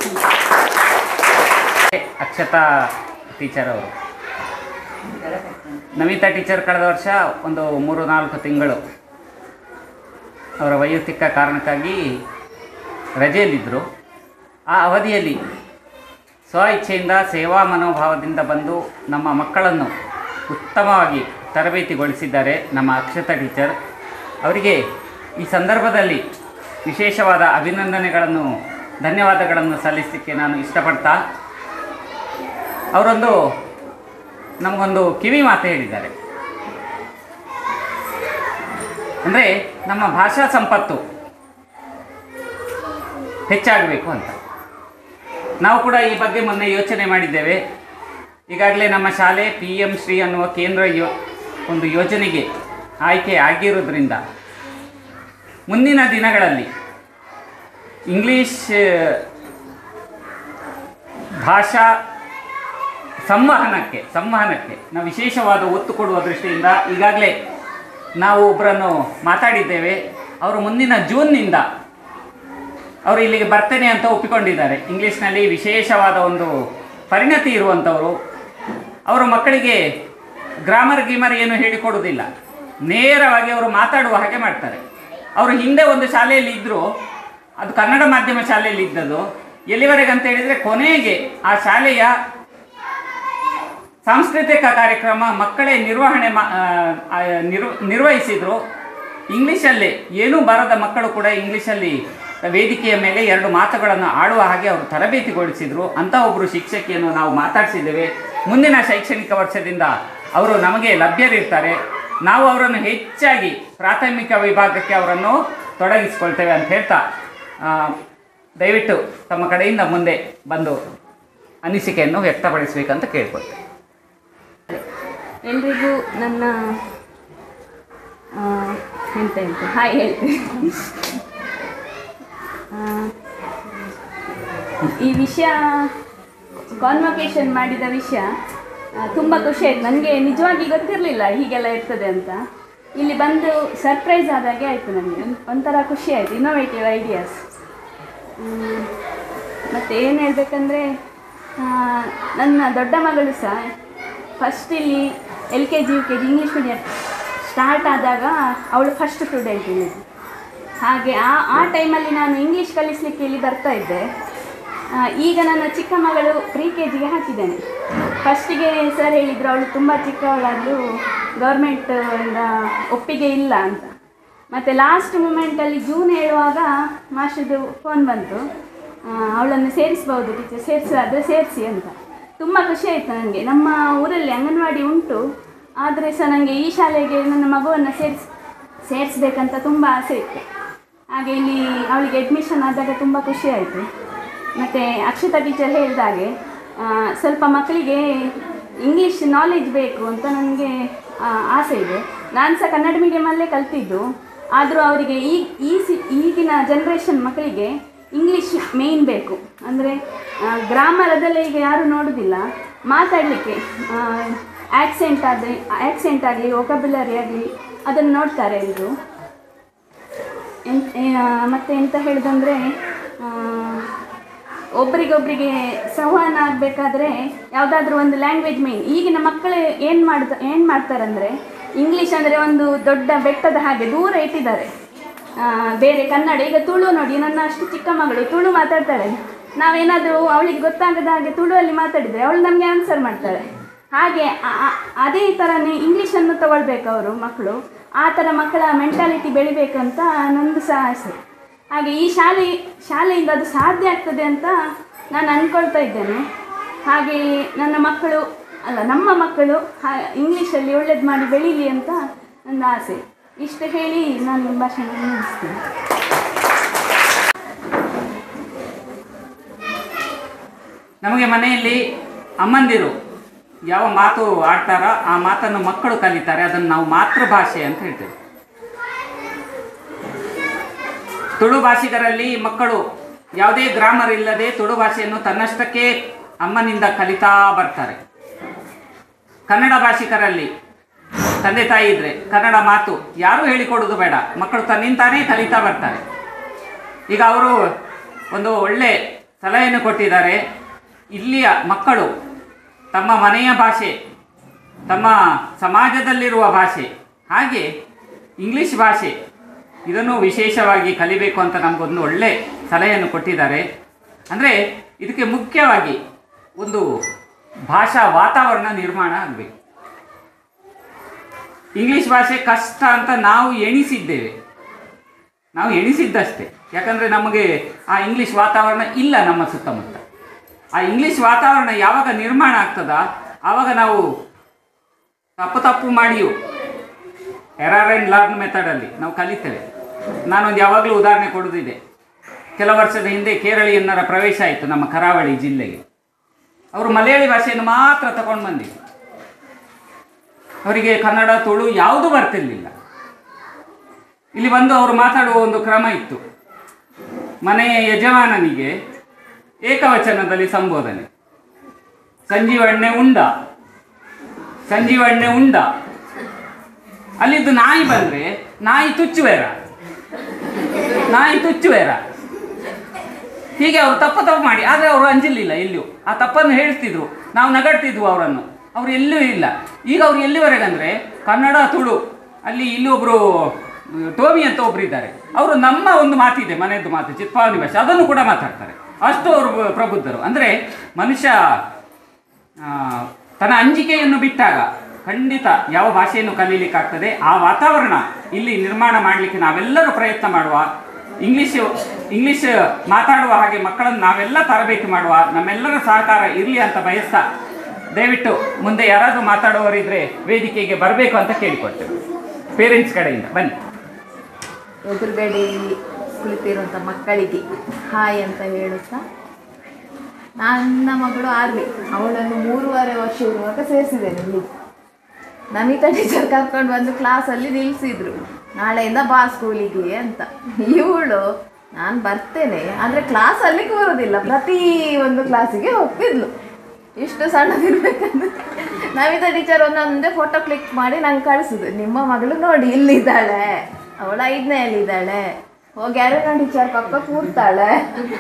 ಅಕ್ಷತಾ ಟೀಚರ್ ಅವರು ನಮಿತಾ ಟೀಚರ್ ಕಳೆದ ವರ್ಷ ಒಂದು ಮೂರು ನಾಲ್ಕು ತಿಂಗಳು ಅವರ ವೈಯಕ್ತಿಕ ಕಾರಣಕ್ಕಾಗಿ ರಜೆಯಲ್ಲಿದ್ದರು ಆ ಅವಧಿಯಲ್ಲಿ ಸ್ವ ಇಚ್ಛೆಯಿಂದ ಸೇವಾ ಮನೋಭಾವದಿಂದ ಬಂದು ನಮ್ಮ ಮಕ್ಕಳನ್ನು ಉತ್ತಮವಾಗಿ ತರಬೇತಿಗೊಳಿಸಿದ್ದಾರೆ ನಮ್ಮ ಅಕ್ಷತಾ ಟೀಚರ್ ಅವರಿಗೆ ಈ ಸಂದರ್ಭದಲ್ಲಿ ವಿಶೇಷವಾದ ಅಭಿನಂದನೆಗಳನ್ನು ಧನ್ಯವಾದಗಳನ್ನು ಸಲ್ಲಿಸಲಿಕ್ಕೆ ನಾನು ಇಷ್ಟಪಡ್ತಾ ಅವರೊಂದು ನಮಗೊಂದು ಕಿವಿ ಮಾತು ಹೇಳಿದ್ದಾರೆ ಅಂದರೆ ನಮ್ಮ ಭಾಷಾ ಸಂಪತ್ತು ಹೆಚ್ಚಾಗಬೇಕು ಅಂತ ನಾವು ಕೂಡ ಈ ಬಗ್ಗೆ ಮೊನ್ನೆ ಯೋಚನೆ ಮಾಡಿದ್ದೇವೆ ಈಗಾಗಲೇ ನಮ್ಮ ಶಾಲೆ ಪಿ ಎಂ ಶ್ರೀ ಅನ್ನುವ ಕೇಂದ್ರ ಯೋ ಒಂದು ಯೋಜನೆಗೆ ಆಯ್ಕೆ ಆಗಿರೋದ್ರಿಂದ ಮುಂದಿನ ದಿನಗಳಲ್ಲಿ ಇಂಗ್ಲೀಷ್ ಭಾಷಾ ಸಂವಹನಕ್ಕೆ ಸಂವಹನಕ್ಕೆ ನಾವು ವಿಶೇಷವಾದ ಒತ್ತು ಕೊಡುವ ದೃಷ್ಟಿಯಿಂದ ಈಗಾಗಲೇ ನಾವು ಒಬ್ಬರನ್ನು ಮಾತಾಡಿದ್ದೇವೆ ಅವರು ಮುಂದಿನ ಜೂನ್ನಿಂದ ಅವರು ಇಲ್ಲಿಗೆ ಬರ್ತೇನೆ ಅಂತ ಒಪ್ಪಿಕೊಂಡಿದ್ದಾರೆ ಇಂಗ್ಲೀಷ್ನಲ್ಲಿ ವಿಶೇಷವಾದ ಒಂದು ಪರಿಣತಿ ಇರುವಂಥವರು ಅವರು ಮಕ್ಕಳಿಗೆ ಗ್ರಾಮರ್ ಗೀಮರ್ ಏನು ಹೇಳಿಕೊಡುವುದಿಲ್ಲ ನೇರವಾಗಿ ಅವರು ಮಾತಾಡುವ ಹಾಗೆ ಮಾಡ್ತಾರೆ ಅವರು ಹಿಂದೆ ಒಂದು ಶಾಲೆಯಲ್ಲಿ ಇದ್ದರು ಅದು ಕನ್ನಡ ಮಾಧ್ಯಮ ಶಾಲೆಯಲ್ಲಿ ಇದ್ದದ್ದು ಎಲ್ಲಿವರೆಗೆ ಅಂತ ಹೇಳಿದರೆ ಕೊನೆಗೆ ಆ ಶಾಲೆಯ ಸಾಂಸ್ಕೃತಿಕ ಕಾರ್ಯಕ್ರಮ ಮಕ್ಕಳೇ ನಿರ್ವಹಣೆ ಮಾ ಆ, ಆ, ನಿರ್ವ ನಿರ್ವಹಿಸಿದರು ಇಂಗ್ಲೀಷಲ್ಲೇ ಏನೂ ಬರದ ಮಕ್ಕಳು ಕೂಡ ಇಂಗ್ಲೀಷಲ್ಲಿ ವೇದಿಕೆಯ ಮೇಲೆ ಎರಡು ಮಾತುಗಳನ್ನು ಆಡುವ ಹಾಗೆ ಅವರು ತರಬೇತಿಗೊಳಿಸಿದರು ಅಂಥ ಒಬ್ಬರು ಶಿಕ್ಷಕಿಯನ್ನು ನಾವು ಮಾತಾಡಿಸಿದ್ದೇವೆ ಮುಂದಿನ ಶೈಕ್ಷಣಿಕ ವರ್ಷದಿಂದ ಅವರು ನಮಗೆ ಲಭ್ಯರಿರ್ತಾರೆ ನಾವು ಅವರನ್ನು ಹೆಚ್ಚಾಗಿ ಪ್ರಾಥಮಿಕ ವಿಭಾಗಕ್ಕೆ ಅವರನ್ನು ತೊಡಗಿಸಿಕೊಳ್ತೇವೆ ಅಂತ ಹೇಳ್ತಾ ಆ, ದಯವಿಟ್ಟು ತಮ್ಮ ಕಡೆಯಿಂದ ಮುಂದೆ ಬಂದು ಅನಿಸಿಕೆಯನ್ನು ವ್ಯಕ್ತಪಡಿಸಬೇಕಂತ ಕೇಳ್ಕೊಳ್ತೇವೆ ಎಲ್ರಿಗೂ ನನ್ನ ಆ, ಎಂತ ಎಂತ ಹಾಯ್ ಹೇಳ್ತೇನೆ ಆ, ಈ ವಿಷಯ ಕಾನ್ವೊಕೇಶನ್ ಮಾಡಿದ ವಿಷಯ ತುಂಬ ಖುಷಿ ಆಯ್ತು ನನಗೆ ನಿಜವಾಗಿ ಗೊತ್ತಿರಲಿಲ್ಲ ಹೀಗೆಲ್ಲ ಇರ್ತದೆ ಅಂತ ಇಲ್ಲಿ ಬಂದು ಸರ್ಪ್ರೈಸ್ ಆದಾಗೆ ಆಯಿತು ನನಗೆ ಒಂಥರ ಖುಷಿ ಆಯಿತು ಇನ್ನೋವೇಟಿವ್ ಐಡಿಯಾಸ್ ಮತ್ತು ಏನು ಹೇಳಬೇಕಂದ್ರೆ ನನ್ನ ದೊಡ್ಡ ಮಗಳು ಸಹ ಫಸ್ಟ್ ಇಲ್ಲಿ L K G U K G English medium start ಆದಾಗ ಅವಳು ಫಸ್ಟ್ ಸ್ಟೂಡೆಂಟ್ ಇಲ್ಲಿ ಹಾಗೆ ಆ ಆ ಟೈಮಲ್ಲಿ ನಾನು ಇಂಗ್ಲೀಷ್ ಕಲಿಸಲಿಕ್ಕೆ ಇಲ್ಲಿ ಬರ್ತಾ ಇದ್ದೆ ಆ, ಈಗ ನನ್ನ ಚಿಕ್ಕ ಮಗಳು ಪ್ರೀ ಕೆ ಜಿಗೆ ಹಾಕಿದ್ದೇನೆ ಫಸ್ಟಿಗೆ ಸರ್ ಹೇಳಿದರು ಅವಳು ತುಂಬ ಚಿಕ್ಕವಳಾದರೂ ಗೌರ್ಮೆಂಟ್ ಇಂದ ಒಪ್ಪಿಗೆ ಇಲ್ಲ ಅಂತ ಮತ್ತು ಲಾಸ್ಟ್ ಮೂಮೆಂಟಲ್ಲಿ ಜೂನ್ ಹೇಳುವಾಗ ಮಾಸ್ಟರ್ದು ಫೋನ್ ಬಂತು ಆ, ಅವಳನ್ನು ಸೇರಿಸ್ಬೋದು ಟೀಚರ್ ಸೇರಿಸಾದರೆ ಸೇರಿಸಿ ಅಂತ ತುಂಬ ಖುಷಿ ಆಯಿತು ನನಗೆ ನಮ್ಮ ಊರಲ್ಲಿ ಅಂಗನವಾಡಿ ಉಂಟು ಆದರೆ ಸಹ ನನಗೆ ಈ ಶಾಲೆಗೆ ನನ್ನ ಮಗುವನ್ನು ಸೇರಿಸ್ ಸೇರಿಸ್ಬೇಕಂತ ತುಂಬ ಆಸೆ ಇತ್ತು ಹಾಗೆ ಇಲ್ಲಿ ಅವಳಿಗೆ ಅಡ್ಮಿಷನ್ ಆದಾಗ ತುಂಬ ಖುಷಿ ಆಯಿತು ಮತ್ತು ಅಕ್ಷತಾ ಟೀಚರ್ ಹೇಳಿದಾಗೆ ಆ, ಸ್ವಲ್ಪ ಮಕ್ಕಳಿಗೆ ಇಂಗ್ಲೀಷ್ ನಾಲೆಜ್ ಬೇಕು ಅಂತ ನನಗೆ ಆಸೆ ಇದೆ ನಾನು ಸಹ ಕನ್ನಡ ಮೀಡಿಯಮಲ್ಲೇ ಕಲ್ತಿದ್ದು ಆದರೂ ಅವರಿಗೆ ಈ ಈ ಸಿ ಈಗಿನ ಜನ್ರೇಷನ್ ಮಕ್ಕಳಿಗೆ ಇಂಗ್ಲೀಷ್ ಮೇಯ್ನ್ ಬೇಕು ಅಂದರೆ ಗ್ರಾಮರ್ ಅದೆಲ್ಲ ಈಗ ಯಾರು ನೋಡೋದಿಲ್ಲ ಮಾತಾಡಲಿಕ್ಕೆ ಆ್ಯಕ್ಸೆಂಟ್ ಆದರೆ ಆ್ಯಕ್ಸೆಂಟ್ ಆಗಲಿ ಒಕಬುಲರಿ ಆಗಲಿ ಅದನ್ನು ನೋಡ್ತಾರೆ ಎಲ್ಲರೂ ಮತ್ತು ಎಂತ ಹೇಳೋದಂದರೆ ಒಬ್ರಿಗೊಬ್ರಿಗೆ ಸಂವಹನ ಆಗಬೇಕಾದ್ರೆ ಯಾವುದಾದ್ರೂ ಒಂದು ಲ್ಯಾಂಗ್ವೇಜ್ ಮೇನ್ ಈಗಿನ ಮಕ್ಕಳು ಏನು ಮಾಡ್ತ ಏನು ಮಾಡ್ತಾರಂದರೆ ಇಂಗ್ಲೀಷ್ ಅಂದರೆ ಒಂದು ದೊಡ್ಡ ಬೆಟ್ಟದ ಹಾಗೆ ದೂರ ಇಟ್ಟಿದ್ದಾರೆ ಆ, ಬೇರೆ ಕನ್ನಡ ಈಗ ತುಳು ನೋಡಿ ನನ್ನ ಅಷ್ಟು ಚಿಕ್ಕ ಮಗಳು ತುಳು ಮಾತಾಡ್ತಾಳೆ ನಾವೇನಾದರೂ ಅವಳಿಗೆ ಗೊತ್ತಾಗದ ಹಾಗೆ ತುಳುವಲ್ಲಿ ಮಾತಾಡಿದರೆ ಅವಳು ನಮಗೆ ಆನ್ಸರ್ ಮಾಡ್ತಾಳೆ ಹಾಗೆ ಆ- ಆ- ಅದೇ ಥರನೇ ಇಂಗ್ಲೀಷನ್ನು ತಗೊಳ್ಬೇಕು ಅವರು ಮಕ್ಕಳು ಆ ಥರ ಮಕ್ಕಳ ಮೆಂಟಾಲಿಟಿ ಬೆಳಿಬೇಕು ಅಂತ ನಂದು ಸಹ ಆಸೆ ಹಾಗೆ ಈ ಶಾಲೆ ಶಾಲೆಯಿಂದ ಅದು ಸಾಧ್ಯ ಆಗ್ತದೆ ಅಂತ ನಾನು ಅಂದ್ಕೊಳ್ತಾ ಇದ್ದೇನೆ ಹಾಗೆ ನನ್ನ ಮಕ್ಕಳು ಅಲ್ಲ ನಮ್ಮ ಮಕ್ಕಳು ಹಾ ಇಂಗ್ಲೀಷಲ್ಲಿ ಒಳ್ಳೇದು ಮಾಡಿ ಬೆಳೀಲಿ ಅಂತ ನನ್ನ ಆಸೆ ಇಷ್ಟು ಹೇಳಿ ನಾನು ಭಾಷಣ ಮುಗಿಸ್ತೀನಿ ನಮಗೆ ಮನೆಯಲ್ಲಿ ಅಮ್ಮಂದಿರು ಯಾವ ಮಾತು ಆಡ್ತಾರೋ ಆ ಮಾತನ್ನು ಮಕ್ಕಳು ಕಲಿತಾರೆ ಅದನ್ನು ನಾವು ಮಾತೃಭಾಷೆ ಅಂತ ಹೇಳ್ತೇವೆ ತುಳು ಭಾಷಿಗರಲ್ಲಿ ಮಕ್ಕಳು ಯಾವುದೇ ಗ್ರಾಮರ್ ಇಲ್ಲದೆ ತುಳು ಭಾಷೆಯನ್ನು ತನ್ನಷ್ಟಕ್ಕೆ ಅಮ್ಮನಿಂದ ಕಲಿತಾ ಬರ್ತಾರೆ ಕನ್ನಡ ಭಾಷಿಕರಲ್ಲಿ ತಂದೆ ತಾಯಿ ಇದ್ರೆ ಕನ್ನಡ ಮಾತು ಯಾರೂ ಹೇಳಿಕೊಡೋದು ಬೇಡ ಮಕ್ಕಳು ತನ್ನಿಂತಾನೇ ಕಲಿತಾ ಬರ್ತಾರೆ ಈಗ ಅವರು ಒಂದು ಒಳ್ಳೆ ಸಲಹೆಯನ್ನು ಕೊಟ್ಟಿದ್ದಾರೆ ಇಲ್ಲಿಯ ಮಕ್ಕಳು ತಮ್ಮ ಮನೆಯ ಭಾಷೆ ತಮ್ಮ ಸಮಾಜದಲ್ಲಿರುವ ಭಾಷೆ ಹಾಗೆ ಇಂಗ್ಲಿಷ್ ಭಾಷೆ ಇದನ್ನು ವಿಶೇಷವಾಗಿ ಕಲಿಬೇಕು ಅಂತ ನಮಗೊಂದು ಒಳ್ಳೆ ಸಲಹೆಯನ್ನು ಕೊಟ್ಟಿದ್ದಾರೆ ಅಂದರೆ ಇದಕ್ಕೆ ಮುಖ್ಯವಾಗಿ ಒಂದು ಭಾಷಾ ವಾತಾವರಣ ನಿರ್ಮಾಣ ಆಗಬೇಕು ಇಂಗ್ಲಿಷ್ ಭಾಷೆ ಕಷ್ಟ ಅಂತ ನಾವು ಎಣಿಸಿದ್ದೇವೆ ನಾವು ಎಣಿಸಿದ್ದಷ್ಟೇ ಯಾಕಂದರೆ ನಮಗೆ ಆ ಇಂಗ್ಲಿಷ್ ವಾತಾವರಣ ಇಲ್ಲ ನಮ್ಮ ಸುತ್ತಮುತ್ತ ಆ ಇಂಗ್ಲಿಷ್ ವಾತಾವರಣ ಯಾವಾಗ ನಿರ್ಮಾಣ ಆಗ್ತದ ಆವಾಗ ನಾವು ತಪ್ಪು ತಪ್ಪು ಮಾಡಿಯೂ ಎರಾರ್ ಆ್ಯಂಡ್ ಲರ್ನ್ ಮೆಥಡಲ್ಲಿ ನಾವು ಕಲಿತೇವೆ ನಾನೊಂದು ಯಾವಾಗಲೂ ಉದಾಹರಣೆ ಕೊಡೋದಿದೆ ಕೆಲ ವರ್ಷದ ಹಿಂದೆ ಕೇರಳೀಯನ್ನರ ಪ್ರವೇಶ ಆಯಿತು ನಮ್ಮ ಕರಾವಳಿ ಜಿಲ್ಲೆಗೆ ಅವರು ಮಲಯಾಳಿ ಭಾಷೆಯನ್ನು ಮಾತ್ರ ತಗೊಂಡು ಬಂದಿದ್ರು ಅವರಿಗೆ ಕನ್ನಡ ತುಳು ಯಾವುದೂ ಬರ್ತಿರ್ಲಿಲ್ಲ ಇಲ್ಲಿ ಬಂದು ಅವರು ಮಾತಾಡುವ ಒಂದು ಕ್ರಮ ಇತ್ತು ಮನೆಯ ಯಜಮಾನನಿಗೆ ಏಕವಚನದಲ್ಲಿ ಸಂಬೋಧನೆ ಸಂಜೀವಣ್ಣೆ ಉಂಡ ಸಂಜೀವಣ್ಣೆ ಉಂಡ ಅಲ್ಲಿದ್ದು ನಾಯಿ ಬಂದ್ರೆ ನಾಯಿ ತುಚ್ಚುವೇರ ನಾಯಿ ತುಚ್ಚುವೇರ ಹೀಗೆ ಅವರು ತಪ್ಪು ತಪ್ಪು ಮಾಡಿ ಆದರೆ ಅವರು ಅಂಜಲಿಲ್ಲ ಎಲ್ಲಿಯೂ ಆ ತಪ್ಪನ್ನು ಹೇಳ್ತಿದ್ರು ನಾವು ನಗಡ್ತಿದ್ವು ಅವರನ್ನು ಅವರು ಎಲ್ಲೂ ಇಲ್ಲ ಈಗ ಅವ್ರು ಎಲ್ಲಿವರೆಗೆ ಅಂದರೆ ಕನ್ನಡ ತುಳು ಅಲ್ಲಿ ಇಲ್ಲಿ ಒಬ್ಬರು ಟೋಮಿ ಅಂತ ಒಬ್ರು ಇದ್ದಾರೆ ಅವರು ನಮ್ಮ ಒಂದು ಮಾತಿದೆ ಮನೆಯದ್ದು ಮಾತು ಚಿತ್ಪಾವನಿ ಭಾಷೆ ಅದನ್ನು ಕೂಡ ಮಾತಾಡ್ತಾರೆ ಅಷ್ಟು ಅವರು ಪ್ರಬುದ್ಧರು ಅಂದರೆ ಮನುಷ್ಯ ಆ, ತನ್ನ ಅಂಜಿಕೆಯನ್ನು ಬಿಟ್ಟಾಗ ಖಂಡಿತ ಯಾವ ಭಾಷೆಯನ್ನು ಕಲೀಲಿಕ್ಕಾಗ್ತದೆ ಆ ವಾತಾವರಣ ಇಲ್ಲಿ ನಿರ್ಮಾಣ ಮಾಡಲಿಕ್ಕೆ ನಾವೆಲ್ಲರೂ ಪ್ರಯತ್ನ ಮಾಡುವ ಇಂಗ್ಲೀಷ್ ಇಂಗ್ಲೀಷ್ ಮಾತಾಡುವ ಹಾಗೆ ಮಕ್ಕಳನ್ನು ನಾವೆಲ್ಲ ತರಬೇತಿ ಮಾಡುವ ನಮ್ಮೆಲ್ಲರ ಸಹಕಾರ ಇರಲಿ ಅಂತ ಬಯಸ್ತಾ ದಯವಿಟ್ಟು ಮುಂದೆ ಯಾರಾದರೂ ಮಾತಾಡುವವರಿದ್ರೆ ವೇದಿಕೆಗೆ ಬರಬೇಕು ಅಂತ ಕೇಳಿಕೊಡ್ತೇವೆ ಪೇರೆಂಟ್ಸ್ ಕಡೆಯಿಂದ ಬನ್ನಿ ಎದುರುಗಡೆ ಕುಳಿತಿರುವಂಥ ಮಕ್ಕಳಿಗೆ ಹಾಯ್ ಅಂತ ಹೇಳುತ್ತಾ ನನ್ನ ಮಗಳು ಆರ್ವಿ ಅವಳನ್ನು ಮೂರುವರೆ ವರ್ಷ ಇರುವಾಗ ಸೇರಿಸಿದ್ದೇನೆ ಇಲ್ಲಿ ನಮಿತಾ ಟೀಚರ್ ಕರ್ಕೊಂಡು ಬಂದು ಕ್ಲಾಸಲ್ಲಿ ನಿಲ್ಲಿಸಿದ್ರು ನಾಳೆಯಿಂದ ಬಾ ಸ್ಕೂಲಿಗೆ ಅಂತ ಇವಳು ನಾನು ಬರ್ತೇನೆ ಆದರೆ ಕ್ಲಾಸಲ್ಲಿ ಕೂರೋದಿಲ್ಲ ಪ್ರತಿ ಒಂದು ಕ್ಲಾಸಿಗೆ ಹೋಗ್ತಿದ್ಲು ಇಷ್ಟು ಸಣ್ಣದಿರ್ಬೇಕಂದ್ರೆ ನಮಿತಾ ಟೀಚರ್ ಒಂದೊಂದೇ ಫೋಟೋ ಕ್ಲಿಕ್ ಮಾಡಿ ನಂಗೆ ಕಳಿಸಿದ್ರು ನಿಮ್ಮ ಮಗಳು ನೋಡಿ ಇಲ್ಲಿದ್ದಾಳೆ ಅವಳು ಐದನೆಯಲ್ಲಿದ್ದಾಳೆ ಹೋಗಿ ಯಾರು ಟೀಚರ್ ಪಕ್ಕ ಕೂರ್ತಾಳೆ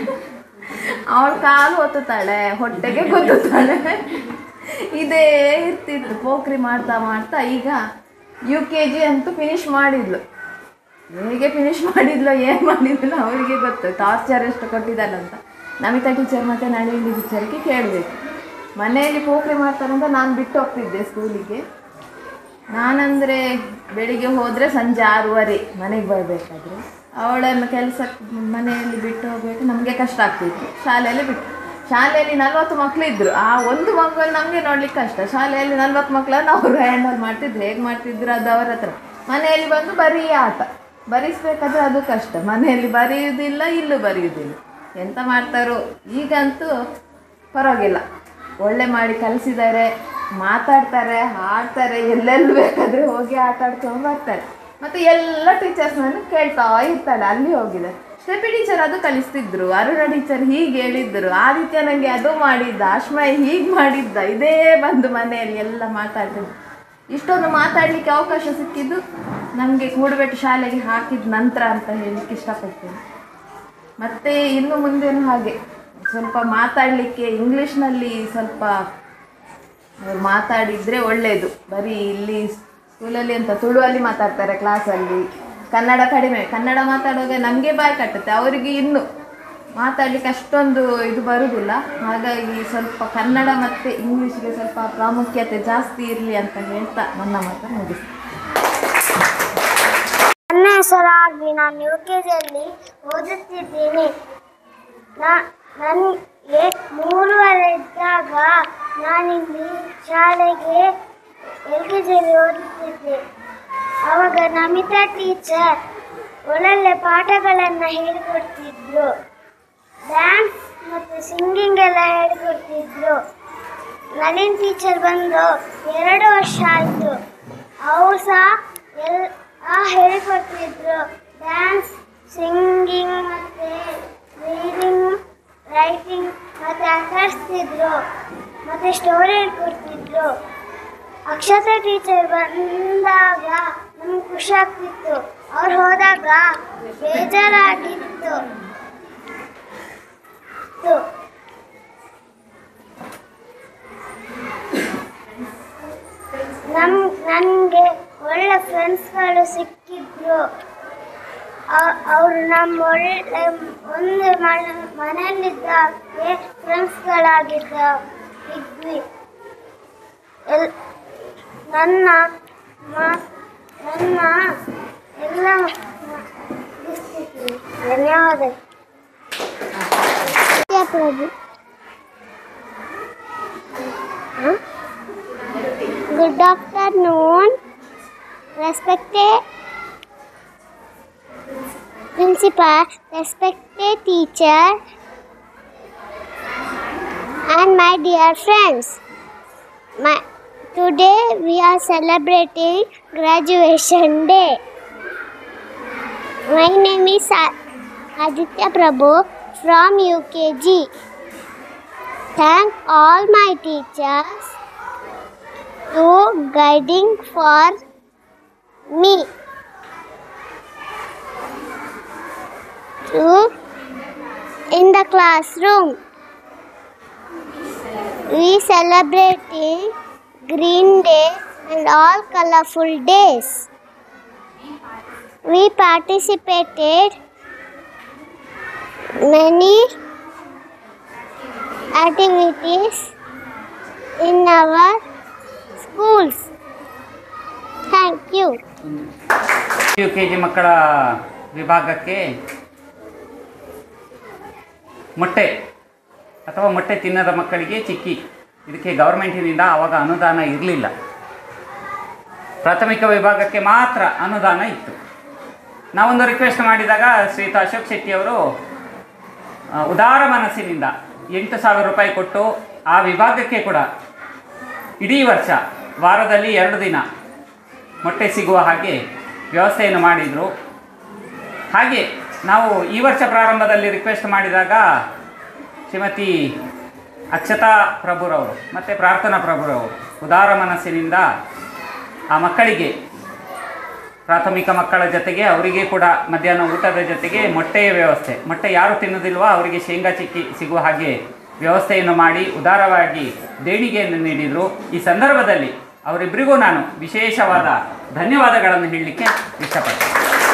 ಅವಳು ಕಾಲು ಒತ್ತುತ್ತಾಳೆ ಹೊಟ್ಟೆಗೆ ಗೊತ್ತುತ್ತಾಳೆ ಇದೇ ಇರ್ತಿತ್ತು ಪೋಖ್ರಿ ಮಾಡ್ತಾ ಮಾಡ್ತಾ ಈಗ ಯು ಕೆ ಜಿ ಅಂತೂ ಫಿನಿಶ್ ಮಾಡಿದ್ಲು ಹೇಗೆ ಫಿನಿಶ್ ಮಾಡಿದ್ಲು ಏನು ಮಾಡಿದ್ಲು ಅವರಿಗೆ ಗೊತ್ತು ಟಾರ್ಚರ್ ಎಷ್ಟು ಕೊಟ್ಟಿದ್ದಾನಂತ ನಮಿತಾ ಟೀಚರ್ ಮತ್ತು ನಳಿನಿ ಟೀಚರ್ಗೆ ಕೇಳಬೇಕು ಮನೆಯಲ್ಲಿ ಪೋಖ್ರಿ ಮಾಡ್ತಾರಂತ ನಾನು ಬಿಟ್ಟು ಹೋಗ್ತಿದ್ದೆ ಸ್ಕೂಲಿಗೆ ನಾನಂದರೆ ಬೆಳಿಗ್ಗೆ ಹೋದರೆ ಸಂಜೆ ಆರೂವರೆ ಮನೆಗೆ ಬರಬೇಕಾದ್ರೆ ಅವಳನ್ನು ಕೆಲಸ ಮನೆಯಲ್ಲಿ ಬಿಟ್ಟು ಹೋಗಬೇಕು ನಮಗೆ ಕಷ್ಟ ಆಗ್ತಿತ್ತು ಶಾಲೆಯಲ್ಲಿ ಬಿಟ್ಟು ಶಾಲೆಯಲ್ಲಿ ನಲ್ವತ್ತು ಮಕ್ಕಳಿದ್ರು ಆ ಒಂದು ಮಕ್ಕಳು ನಮಗೆ ನೋಡ್ಲಿಕ್ಕೆ ಕಷ್ಟ ಶಾಲೆಯಲ್ಲಿ ನಲ್ವತ್ತು ಮಕ್ಕಳನ್ನು ಅವರು ಹ್ಯಾಂಡಲ್ ಮಾಡ್ತಿದ್ರು ಹೇಗೆ ಮಾಡ್ತಿದ್ರು ಅದು ಅವರ ಹತ್ರ ಮನೆಯಲ್ಲಿ ಬಂದು ಬರೀ ಆಟ ಬರೆಸ್ಬೇಕಾದ್ರೆ ಅದು ಕಷ್ಟ ಮನೆಯಲ್ಲಿ ಬರೆಯುವುದಿಲ್ಲ ಇಲ್ಲೂ ಬರೆಯುವುದಿಲ್ಲ ಎಂತ ಮಾಡ್ತಾರೋ ಈಗಂತೂ ಪರವಾಗಿಲ್ಲ ಒಳ್ಳೆ ಮಾಡಿ ಕಲಿಸಿದ್ದಾರೆ ಮಾತಾಡ್ತಾರೆ ಹಾಡ್ತಾರೆ ಎಲ್ಲೆಲ್ಲಿ ಬೇಕಾದರೆ ಹೋಗಿ ಆಟ ಆಡ್ಕೊಂಡು ಬರ್ತಾರೆ ಮತ್ತು ಎಲ್ಲ ಟೀಚರ್ಸ್ ನಾನು ಕೇಳ್ತಾ ಇರ್ತಾಳೆ ಅಲ್ಲಿ ಹೋಗಿದೆ ಸ್ಟೆಪಿ ಟೀಚರ್ ಅದು ಕಲಿಸ್ತಿದ್ರು ಅರುಣ ಟೀಚರ್ ಹೀಗೆ ಹೇಳಿದ್ರು ಆದಿತ್ಯ ನನಗೆ ಅದು ಮಾಡಿದ್ದ ಅಶ್ಮಯ್ ಹೀಗೆ ಮಾಡಿದ್ದ ಇದೇ ಬಂದು ಮನೆಯಲ್ಲಿ ಎಲ್ಲ ಮಾತಾಡ್ತಿದ್ರು ಇಷ್ಟೊಂದು ಮಾತಾಡಲಿಕ್ಕೆ ಅವಕಾಶ ಸಿಕ್ಕಿದ್ದು ನಮಗೆ ಕೂಡಬೆಟ್ಟು ಶಾಲೆಗೆ ಹಾಕಿದ ನಂತರ ಅಂತ ಹೇಳಲಿಕ್ಕೆ ಇಷ್ಟಪಡ್ತೇನೆ ಮತ್ತು ಇನ್ನು ಮುಂದೇನು ಹಾಗೆ ಸ್ವಲ್ಪ ಮಾತಾಡಲಿಕ್ಕೆ ಇಂಗ್ಲೀಷ್ನಲ್ಲಿ ಸ್ವಲ್ಪ ಅವ್ರು ಮಾತಾಡಿದರೆ ಒಳ್ಳೆಯದು ಬರೀ ಇಲ್ಲಿ ಸ್ಕೂಲಲ್ಲಿ ಅಂತ ತುಳುವಲ್ಲಿ ಮಾತಾಡ್ತಾರೆ ಕ್ಲಾಸಲ್ಲಿ ಕನ್ನಡ ಕಡಿಮೆ ಕನ್ನಡ ಮಾತಾಡುವಾಗ ನಮಗೆ ಬಾಯಿ ಕಟ್ಟುತ್ತೆ ಅವರಿಗೆ ಇನ್ನು ಮಾತಾಡಲಿಕ್ಕೆ ಅಷ್ಟೊಂದು ಇದು ಬರುವುದಿಲ್ಲ ಹಾಗಾಗಿ ಸ್ವಲ್ಪ ಕನ್ನಡ ಮತ್ತು ಇಂಗ್ಲೀಷ್ಗೆ ಸ್ವಲ್ಪ ಪ್ರಾಮುಖ್ಯತೆ ಜಾಸ್ತಿ ಇರಲಿ ಅಂತ ಹೇಳ್ತಾ ನನ್ನ ಮಾತು ಮುಗಿಸ್ತೀನಿ ನನ್ನ ಹೆಸರಾಗಿ ನಾನು ಯು ಕೆ ಜಿಯಲ್ಲಿ ಓದುತ್ತಿದ್ದೀನಿ ನಾ- ನನಗೆ ಮೂರುವರೆ ಇದ್ದಾಗ ನಾನಿಲ್ಲಿ ಶಾಲೆಗೆ ಎಲ್ ಕೆ ಜಿಯಲ್ಲಿ ಓದುತ್ತಿದ್ದೆ ಆವಾಗ ನಮಿತಾ ಟೀಚರ್ ಒಳ್ಳೊಳ್ಳೆ ಪಾಠಗಳನ್ನು ಹೇಳಿಕೊಡ್ತಿದ್ರು ಡ್ಯಾನ್ಸ್ ಮತ್ತು ಸಿಂಗಿಂಗ್ ಎಲ್ಲ ಹೇಳಿಕೊಡ್ತಿದ್ರು ನಳಿನ್ ಟೀಚರ್ ಬಂದು ಎರಡು ವರ್ಷ ಆಯಿತು ಅವರು ಸಹ ಎಲ್ ಆ ಹೇಳಿಕೊಡ್ತಿದ್ರು ಡ್ಯಾನ್ಸ್ ಸಿಂಗಿಂಗ್ ಮತ್ತು ರೀಡಿಂಗ್ ರೈಟಿಂಗ್ ಮತ್ತು ಆಟಾಡಿಸ್ತಿದ್ರು ಮತ್ತು ಸ್ಟೋರಿ ಹೇಳ್ಕೊಡ್ತಿದ್ರು ಅಕ್ಷತಾ ಟೀಚರ್ ಬಂದಾಗ ನಮ್ಗೆ ಖುಷಿ ಆಗ್ತಿತ್ತು ಅವ್ರು ಹೋದಾಗ ಬೇಜಾರಾಗಿತ್ತು ತು. ನಮ್ ನನಗೆ ಒಳ್ಳೆ ಫ್ರೆಂಡ್ಸ್ಗಳು ಸಿಕ್ಕಿದ್ರು ಅವರು ನಮ್ಮ ಒಳ್ಳೆ ಒಂದು ಮನೆ ಮನೆಯಲ್ಲಿದ್ದಾಗೆ ಫ್ರೆಂಡ್ಸ್ಗಳಾಗಿದ್ದ ಇದ್ವಿ ಎಲ್ ನನ್ನ ಮ- ನನ್ನ ಎಲ್ಲ ಮುಗಿಸ್ತಿದ್ದೀನಿ. ಧನ್ಯವಾದ Prabhu Good afternoon, respected principal, respected teacher, and my dear friends. My, today we are celebrating graduation day. My name is A- Aditya Prabhu from UKG. Thank all my teachers to guiding for me to in the classroom we celebrating green day and all colorful days we participated many activities in our schools thank you U K G ಮಕ್ಕಳ ವಿಭಾಗಕ್ಕೆ ಮೊಟ್ಟೆ ಅಥವಾ ಮೊಟ್ಟೆ ತಿನ್ನದ ಮಕ್ಕಳಿಗೆ ಚಿಕ್ಕಿ ಇದಕ್ಕೆ ಗೌರ್ಮೆಂಟಿನಿಂದ ಆವಾಗ ಅನುದಾನ ಇರಲಿಲ್ಲ ಪ್ರಾಥಮಿಕ ವಿಭಾಗಕ್ಕೆ ಮಾತ್ರ ಅನುದಾನ ಇತ್ತು ನಾವೊಂದು ರಿಕ್ವೆಸ್ಟ್ ಮಾಡಿದಾಗ ಶ್ರೀಯುತ ಅಶೋಕ್ ಶೆಟ್ಟಿಯವರು ಆ, ಉದಾರ ಮನಸ್ಸಿನಿಂದ ಎಂಟು ಸಾವಿರ ರೂಪಾಯಿ ಕೊಟ್ಟು ಆ ವಿಭಾಗಕ್ಕೆ ಕೂಡ ಇಡೀ ವರ್ಷ ವಾರದಲ್ಲಿ ಎರಡು ದಿನ ಮೊಟ್ಟೆ ಸಿಗುವ ಹಾಗೆ ವ್ಯವಸ್ಥೆಯನ್ನು ಮಾಡಿದರು ಹಾಗೆ ನಾವು ಈ ವರ್ಷ ಪ್ರಾರಂಭದಲ್ಲಿ ರಿಕ್ವೆಸ್ಟ್ ಮಾಡಿದಾಗ ಶ್ರೀಮತಿ ಅಕ್ಷತಾ ಪ್ರಭುರವರು ಮತ್ತು ಪ್ರಾರ್ಥನಾ ಪ್ರಭುರವರು ಉದಾರ ಮನಸ್ಸಿನಿಂದ ಆ ಮಕ್ಕಳಿಗೆ ಪ್ರಾಥಮಿಕ ಮಕ್ಕಳ ಜೊತೆಗೆ ಅವರಿಗೆ ಕೂಡ ಮಧ್ಯಾಹ್ನ ಊಟದ ಜೊತೆಗೆ ಮೊಟ್ಟೆಯ ವ್ಯವಸ್ಥೆ ಮೊಟ್ಟೆ ಯಾರು ತಿನ್ನೋದಿಲ್ವೋ ಅವರಿಗೆ ಶೇಂಗಾ ಚಿಕ್ಕಿ ಸಿಗುವ ಹಾಗೆ ವ್ಯವಸ್ಥೆಯನ್ನು ಮಾಡಿ ಉದಾರವಾಗಿ ದೇಣಿಗೆಯನ್ನು ನೀಡಿದರು ಈ ಸಂದರ್ಭದಲ್ಲಿ ಅವರಿಬ್ಬರಿಗೂ ನಾನು ವಿಶೇಷವಾದ ಧನ್ಯವಾದಗಳನ್ನು ಹೇಳಲಿಕ್ಕೆ ಇಷ್ಟಪಡ್ತೇನೆ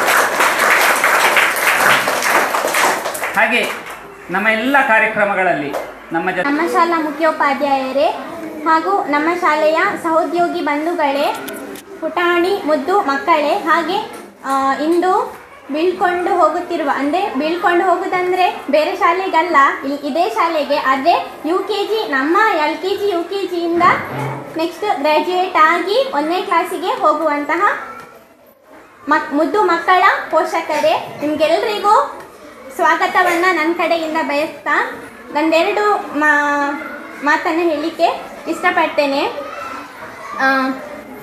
ಹಾಗೆ ನಮ್ಮ ಎಲ್ಲ ಕಾರ್ಯಕ್ರಮಗಳಲ್ಲಿ ನಮ್ಮ ಜೊತೆ ನಮ್ಮ ಶಾಲಾ ಮುಖ್ಯೋಪಾಧ್ಯಾಯರೇ ಹಾಗೂ ನಮ್ಮ ಶಾಲೆಯ ಸಹೋದ್ಯೋಗಿ ಬಂಧುಗಳೇ ಪುಟಾಣಿ ಮುದ್ದು ಮಕ್ಕಳೇ ಹಾಗೆ ಆ, ಇಂದು ಬೀಳ್ಕೊಂಡು ಹೋಗುತ್ತಿರುವ ಅಂದರೆ ಬೀಳ್ಕೊಂಡು ಹೋಗುವುದಂದರೆ ಬೇರೆ ಶಾಲೆಗಲ್ಲ ಇಲ್ಲಿ ಇದೇ ಶಾಲೆಗೆ ಆದರೆ ಯು ಕೆ ಜಿ ನಮ್ಮ L K G U K ಜಿಯಿಂದ ನೆಕ್ಸ್ಟ್ ಗ್ರ್ಯಾಜುಯೇಟ್ ಆಗಿ ಒಂದನೇ ಕ್ಲಾಸಿಗೆ ಹೋಗುವಂತಹ ಮಕ್ ಮುದ್ದು ಮಕ್ಕಳ ಪೋಷಕರೇ ನಿಮಗೆಲ್ಲರಿಗೂ ಸ್ವಾಗತವನ್ನು ನನ್ನ ಕಡೆಯಿಂದ ಬಯಸ್ತಾ ನಂದೆರಡು ಮಾ ಮಾತನ್ನು ಹೇಳಲಿಕ್ಕೆ ಇಷ್ಟಪಡ್ತೇನೆ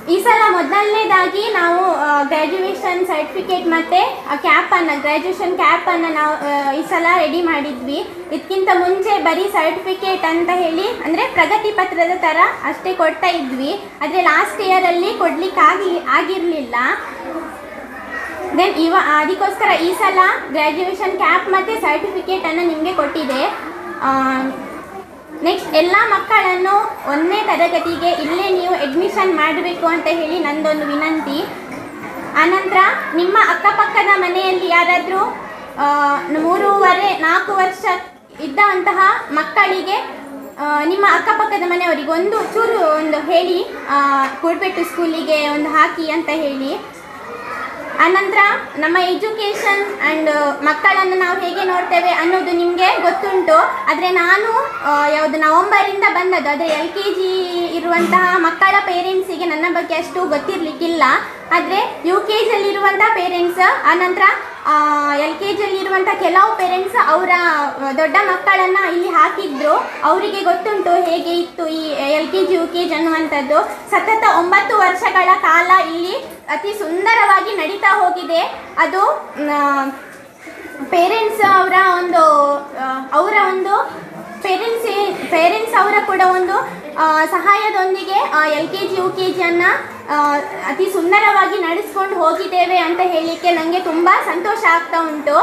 ಈ ಸಲ ಮೊದಲನೇದಾಗಿ ನಾವು ಗ್ರ್ಯಾಜುಯೇಷನ್ ಸರ್ಟಿಫಿಕೇಟ್ ಮತ್ತು ಕ್ಯಾಪನ್ನು ಗ್ರ್ಯಾಜುಯೇಷನ್ ಕ್ಯಾಪನ್ನು ನಾವು ಆ, ಈ ಸಲ ರೆಡಿ ಮಾಡಿದ್ವಿ ಇದಕ್ಕಿಂತ ಮುಂಚೆ ಬರೀ ಸರ್ಟಿಫಿಕೇಟ್ ಅಂತ ಹೇಳಿ ಅಂದರೆ ಪ್ರಗತಿ ಪತ್ರದ ಥರ ಅಷ್ಟೇ ಕೊಡ್ತಾ ಇದ್ವಿ ಆದರೆ ಲಾಸ್ಟ್ ಇಯರಲ್ಲಿ ಕೊಡ್ಲಿಕ್ಕೆ ಆಗಿ ಆಗಿರಲಿಲ್ಲ ದೆನ್ ಇವ ಅದಕ್ಕೋಸ್ಕರ ಈ ಸಲ ಗ್ರ್ಯಾಜುಯೇಷನ್ ಕ್ಯಾಪ್ ಮತ್ತು ಸರ್ಟಿಫಿಕೇಟನ್ನು ನಿಮಗೆ ಕೊಟ್ಟಿದೆ ನೆಕ್ಸ್ಟ್ ಎಲ್ಲ ಮಕ್ಕಳನ್ನು ಒಂದನೇ ತರಗತಿಗೆ ಇಲ್ಲೇ ನೀವು ಅಡ್ಮಿಷನ್ ಮಾಡಬೇಕು ಅಂತ ಹೇಳಿ ನಂದೊಂದು ವಿನಂತಿ ಆನಂತರ ನಿಮ್ಮ ಅಕ್ಕಪಕ್ಕದ ಮನೆಯಲ್ಲಿ ಯಾರಾದರೂ ಮೂರುವರೆ ನಾಲ್ಕು ವರ್ಷ ಇದ್ದಂತಹ ಮಕ್ಕಳಿಗೆ ಆ, ನಿಮ್ಮ ಅಕ್ಕಪಕ್ಕದ ಮನೆಯವರಿಗೆ ಒಂದು ಚೂರು ಒಂದು ಹೇಳಿ ಕೂಡ್ಬೆಟ್ಟು ಸ್ಕೂಲಿಗೆ ಒಂದು ಹಾಕಿ ಅಂತ ಹೇಳಿ ಆನಂತರ ನಮ್ಮ ಎಜುಕೇಷನ್ ಆ್ಯಂಡ್ ಮಕ್ಕಳನ್ನು ನಾವು ಹೇಗೆ ನೋಡ್ತೇವೆ ಅನ್ನೋದು ನಿಮಗೆ ಗೊತ್ತುಂಟು ಆದರೆ ನಾನು ಆ, ಯಾವುದು ನವಂಬರಿಂದ ಬಂದದ್ದು ಆದರೆ ಎಲ್ ಕೆ ಜಿ ಇರುವಂತಹ ಮಕ್ಕಳ ಪೇರೆಂಟ್ಸಿಗೆ ನನ್ನ ಬಗ್ಗೆ ಅಷ್ಟು ಗೊತ್ತಿರಲಿಕ್ಕಿಲ್ಲ ಆದರೆ ಯು ಕೆ ಜಿಯಲ್ಲಿರುವಂಥ ಪೇರೆಂಟ್ಸ್ ಆನಂತರ ಎಲ್ ಕೆ ಜಿಯಲ್ಲಿರುವಂಥ ಕೆಲವು ಪೇರೆಂಟ್ಸ್ ಅವರ ದೊಡ್ಡ ಮಕ್ಕಳನ್ನು ಇಲ್ಲಿ ಹಾಕಿದ್ರು ಅವರಿಗೆ ಗೊತ್ತುಂಟು ಹೇಗೆ ಇತ್ತು ಈ L K G U K G ಅನ್ನುವಂಥದ್ದು ಸತತ ಒಂಬತ್ತು ವರ್ಷಗಳ ಕಾಲ ಇಲ್ಲಿ ಅತಿ ಸುಂದರವಾಗಿ ನಡೀತಾ ಹೋಗಿದೆ ಅದು ಪೇರೆಂಟ್ಸ್ ಅವರ ಒಂದು ಆ, ಅವರ ಒಂದು ಪೇರೆಂಟ್ಸ್ ಪೇರೆಂಟ್ಸ್ ಅವರ ಕೂಡ ಒಂದು ಆ, ಸಹಾಯದೊಂದಿಗೆ L K G U K ಜಿಯನ್ನು ಅತಿ ಸುಂದರವಾಗಿ ನಡೆಸ್ಕೊಂಡು ಹೋಗಿದ್ದೇವೆ ಅಂತ ಹೇಳಲಿಕ್ಕೆ ನನಗೆ ತುಂಬ ಸಂತೋಷ ಆಗ್ತಾ ಉಂಟು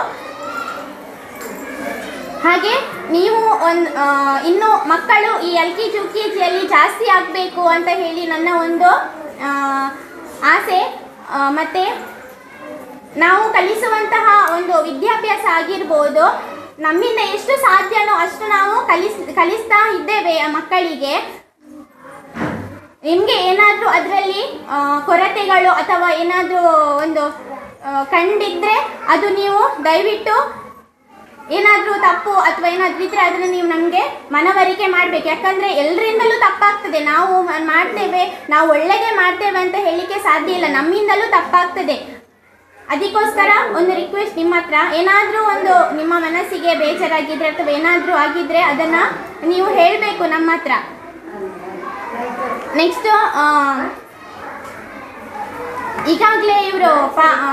ಹಾಗೆ ನೀವು ಒಂದು ಇನ್ನು ಮಕ್ಕಳು ಈ L K G U K ಜಿಯಲ್ಲಿ ಜಾಸ್ತಿ ಆಗಬೇಕು ಅಂತ ಹೇಳಿ ನನ್ನ ಒಂದು ಆ, ಆಸೆ ಆ, ಮತ್ತೆ ನಾವು ಕಲಿಸುವಂತಹ ಒಂದು ವಿದ್ಯಾಭ್ಯಾಸ ಆಗಿರ್ಬೋದು ನಮ್ಮಿಂದ ಎಷ್ಟು ಸಾಧ್ಯನೋ ಅಷ್ಟು ನಾವು ಕಲಿಸ್ ಕಲಿಸ್ತಾ ಇದ್ದೇವೆ ಆ ಮಕ್ಕಳಿಗೆ ನಿಮಗೆ ಏನಾದರೂ ಅದರಲ್ಲಿ ಕೊರತೆಗಳು ಅಥವಾ ಏನಾದರೂ ಒಂದು ಆ, ಕಂಡಿದ್ರೆ ಅದು ನೀವು ದಯವಿಟ್ಟು ಏನಾದರೂ ತಪ್ಪು ಅಥವಾ ಏನಾದರೂ ಇದ್ರೆ ಅದನ್ನು ನೀವು ನಮಗೆ ಮನವರಿಕೆ ಮಾಡಬೇಕು ಯಾಕಂದರೆ ಎಲ್ಲರಿಂದಲೂ ತಪ್ಪಾಗ್ತದೆ ನಾವು ಮ- ಮಾಡ್ತೇವೆ ನಾವು ಒಳ್ಳೆಯದೇ ಮಾಡ್ತೇವೆ ಅಂತ ಹೇಳಲಿಕ್ಕೆ ಸಾಧ್ಯ ಇಲ್ಲ ನಮ್ಮಿಂದಲೂ ತಪ್ಪಾಗ್ತದೆ ಅದಕ್ಕೋಸ್ಕರ ಒಂದು ರಿಕ್ವೆಸ್ಟ್ ನಿಮ್ಮ ಹತ್ರ ಏನಾದರೂ ಒಂದು ನಿಮ್ಮ ಮನಸ್ಸಿಗೆ ಬೇಜಾರಾಗಿದ್ರೆ ಅಥವಾ ಏನಾದರೂ ಆಗಿದ್ರೆ ಅದನ್ನು ನೀವು ಹೇಳಬೇಕು ನಮ್ಮ ಹತ್ರ ನೆಕ್ಸ್ಟು ಈಗಾಗಲೇ ಇವರು ಪಾ ಆ,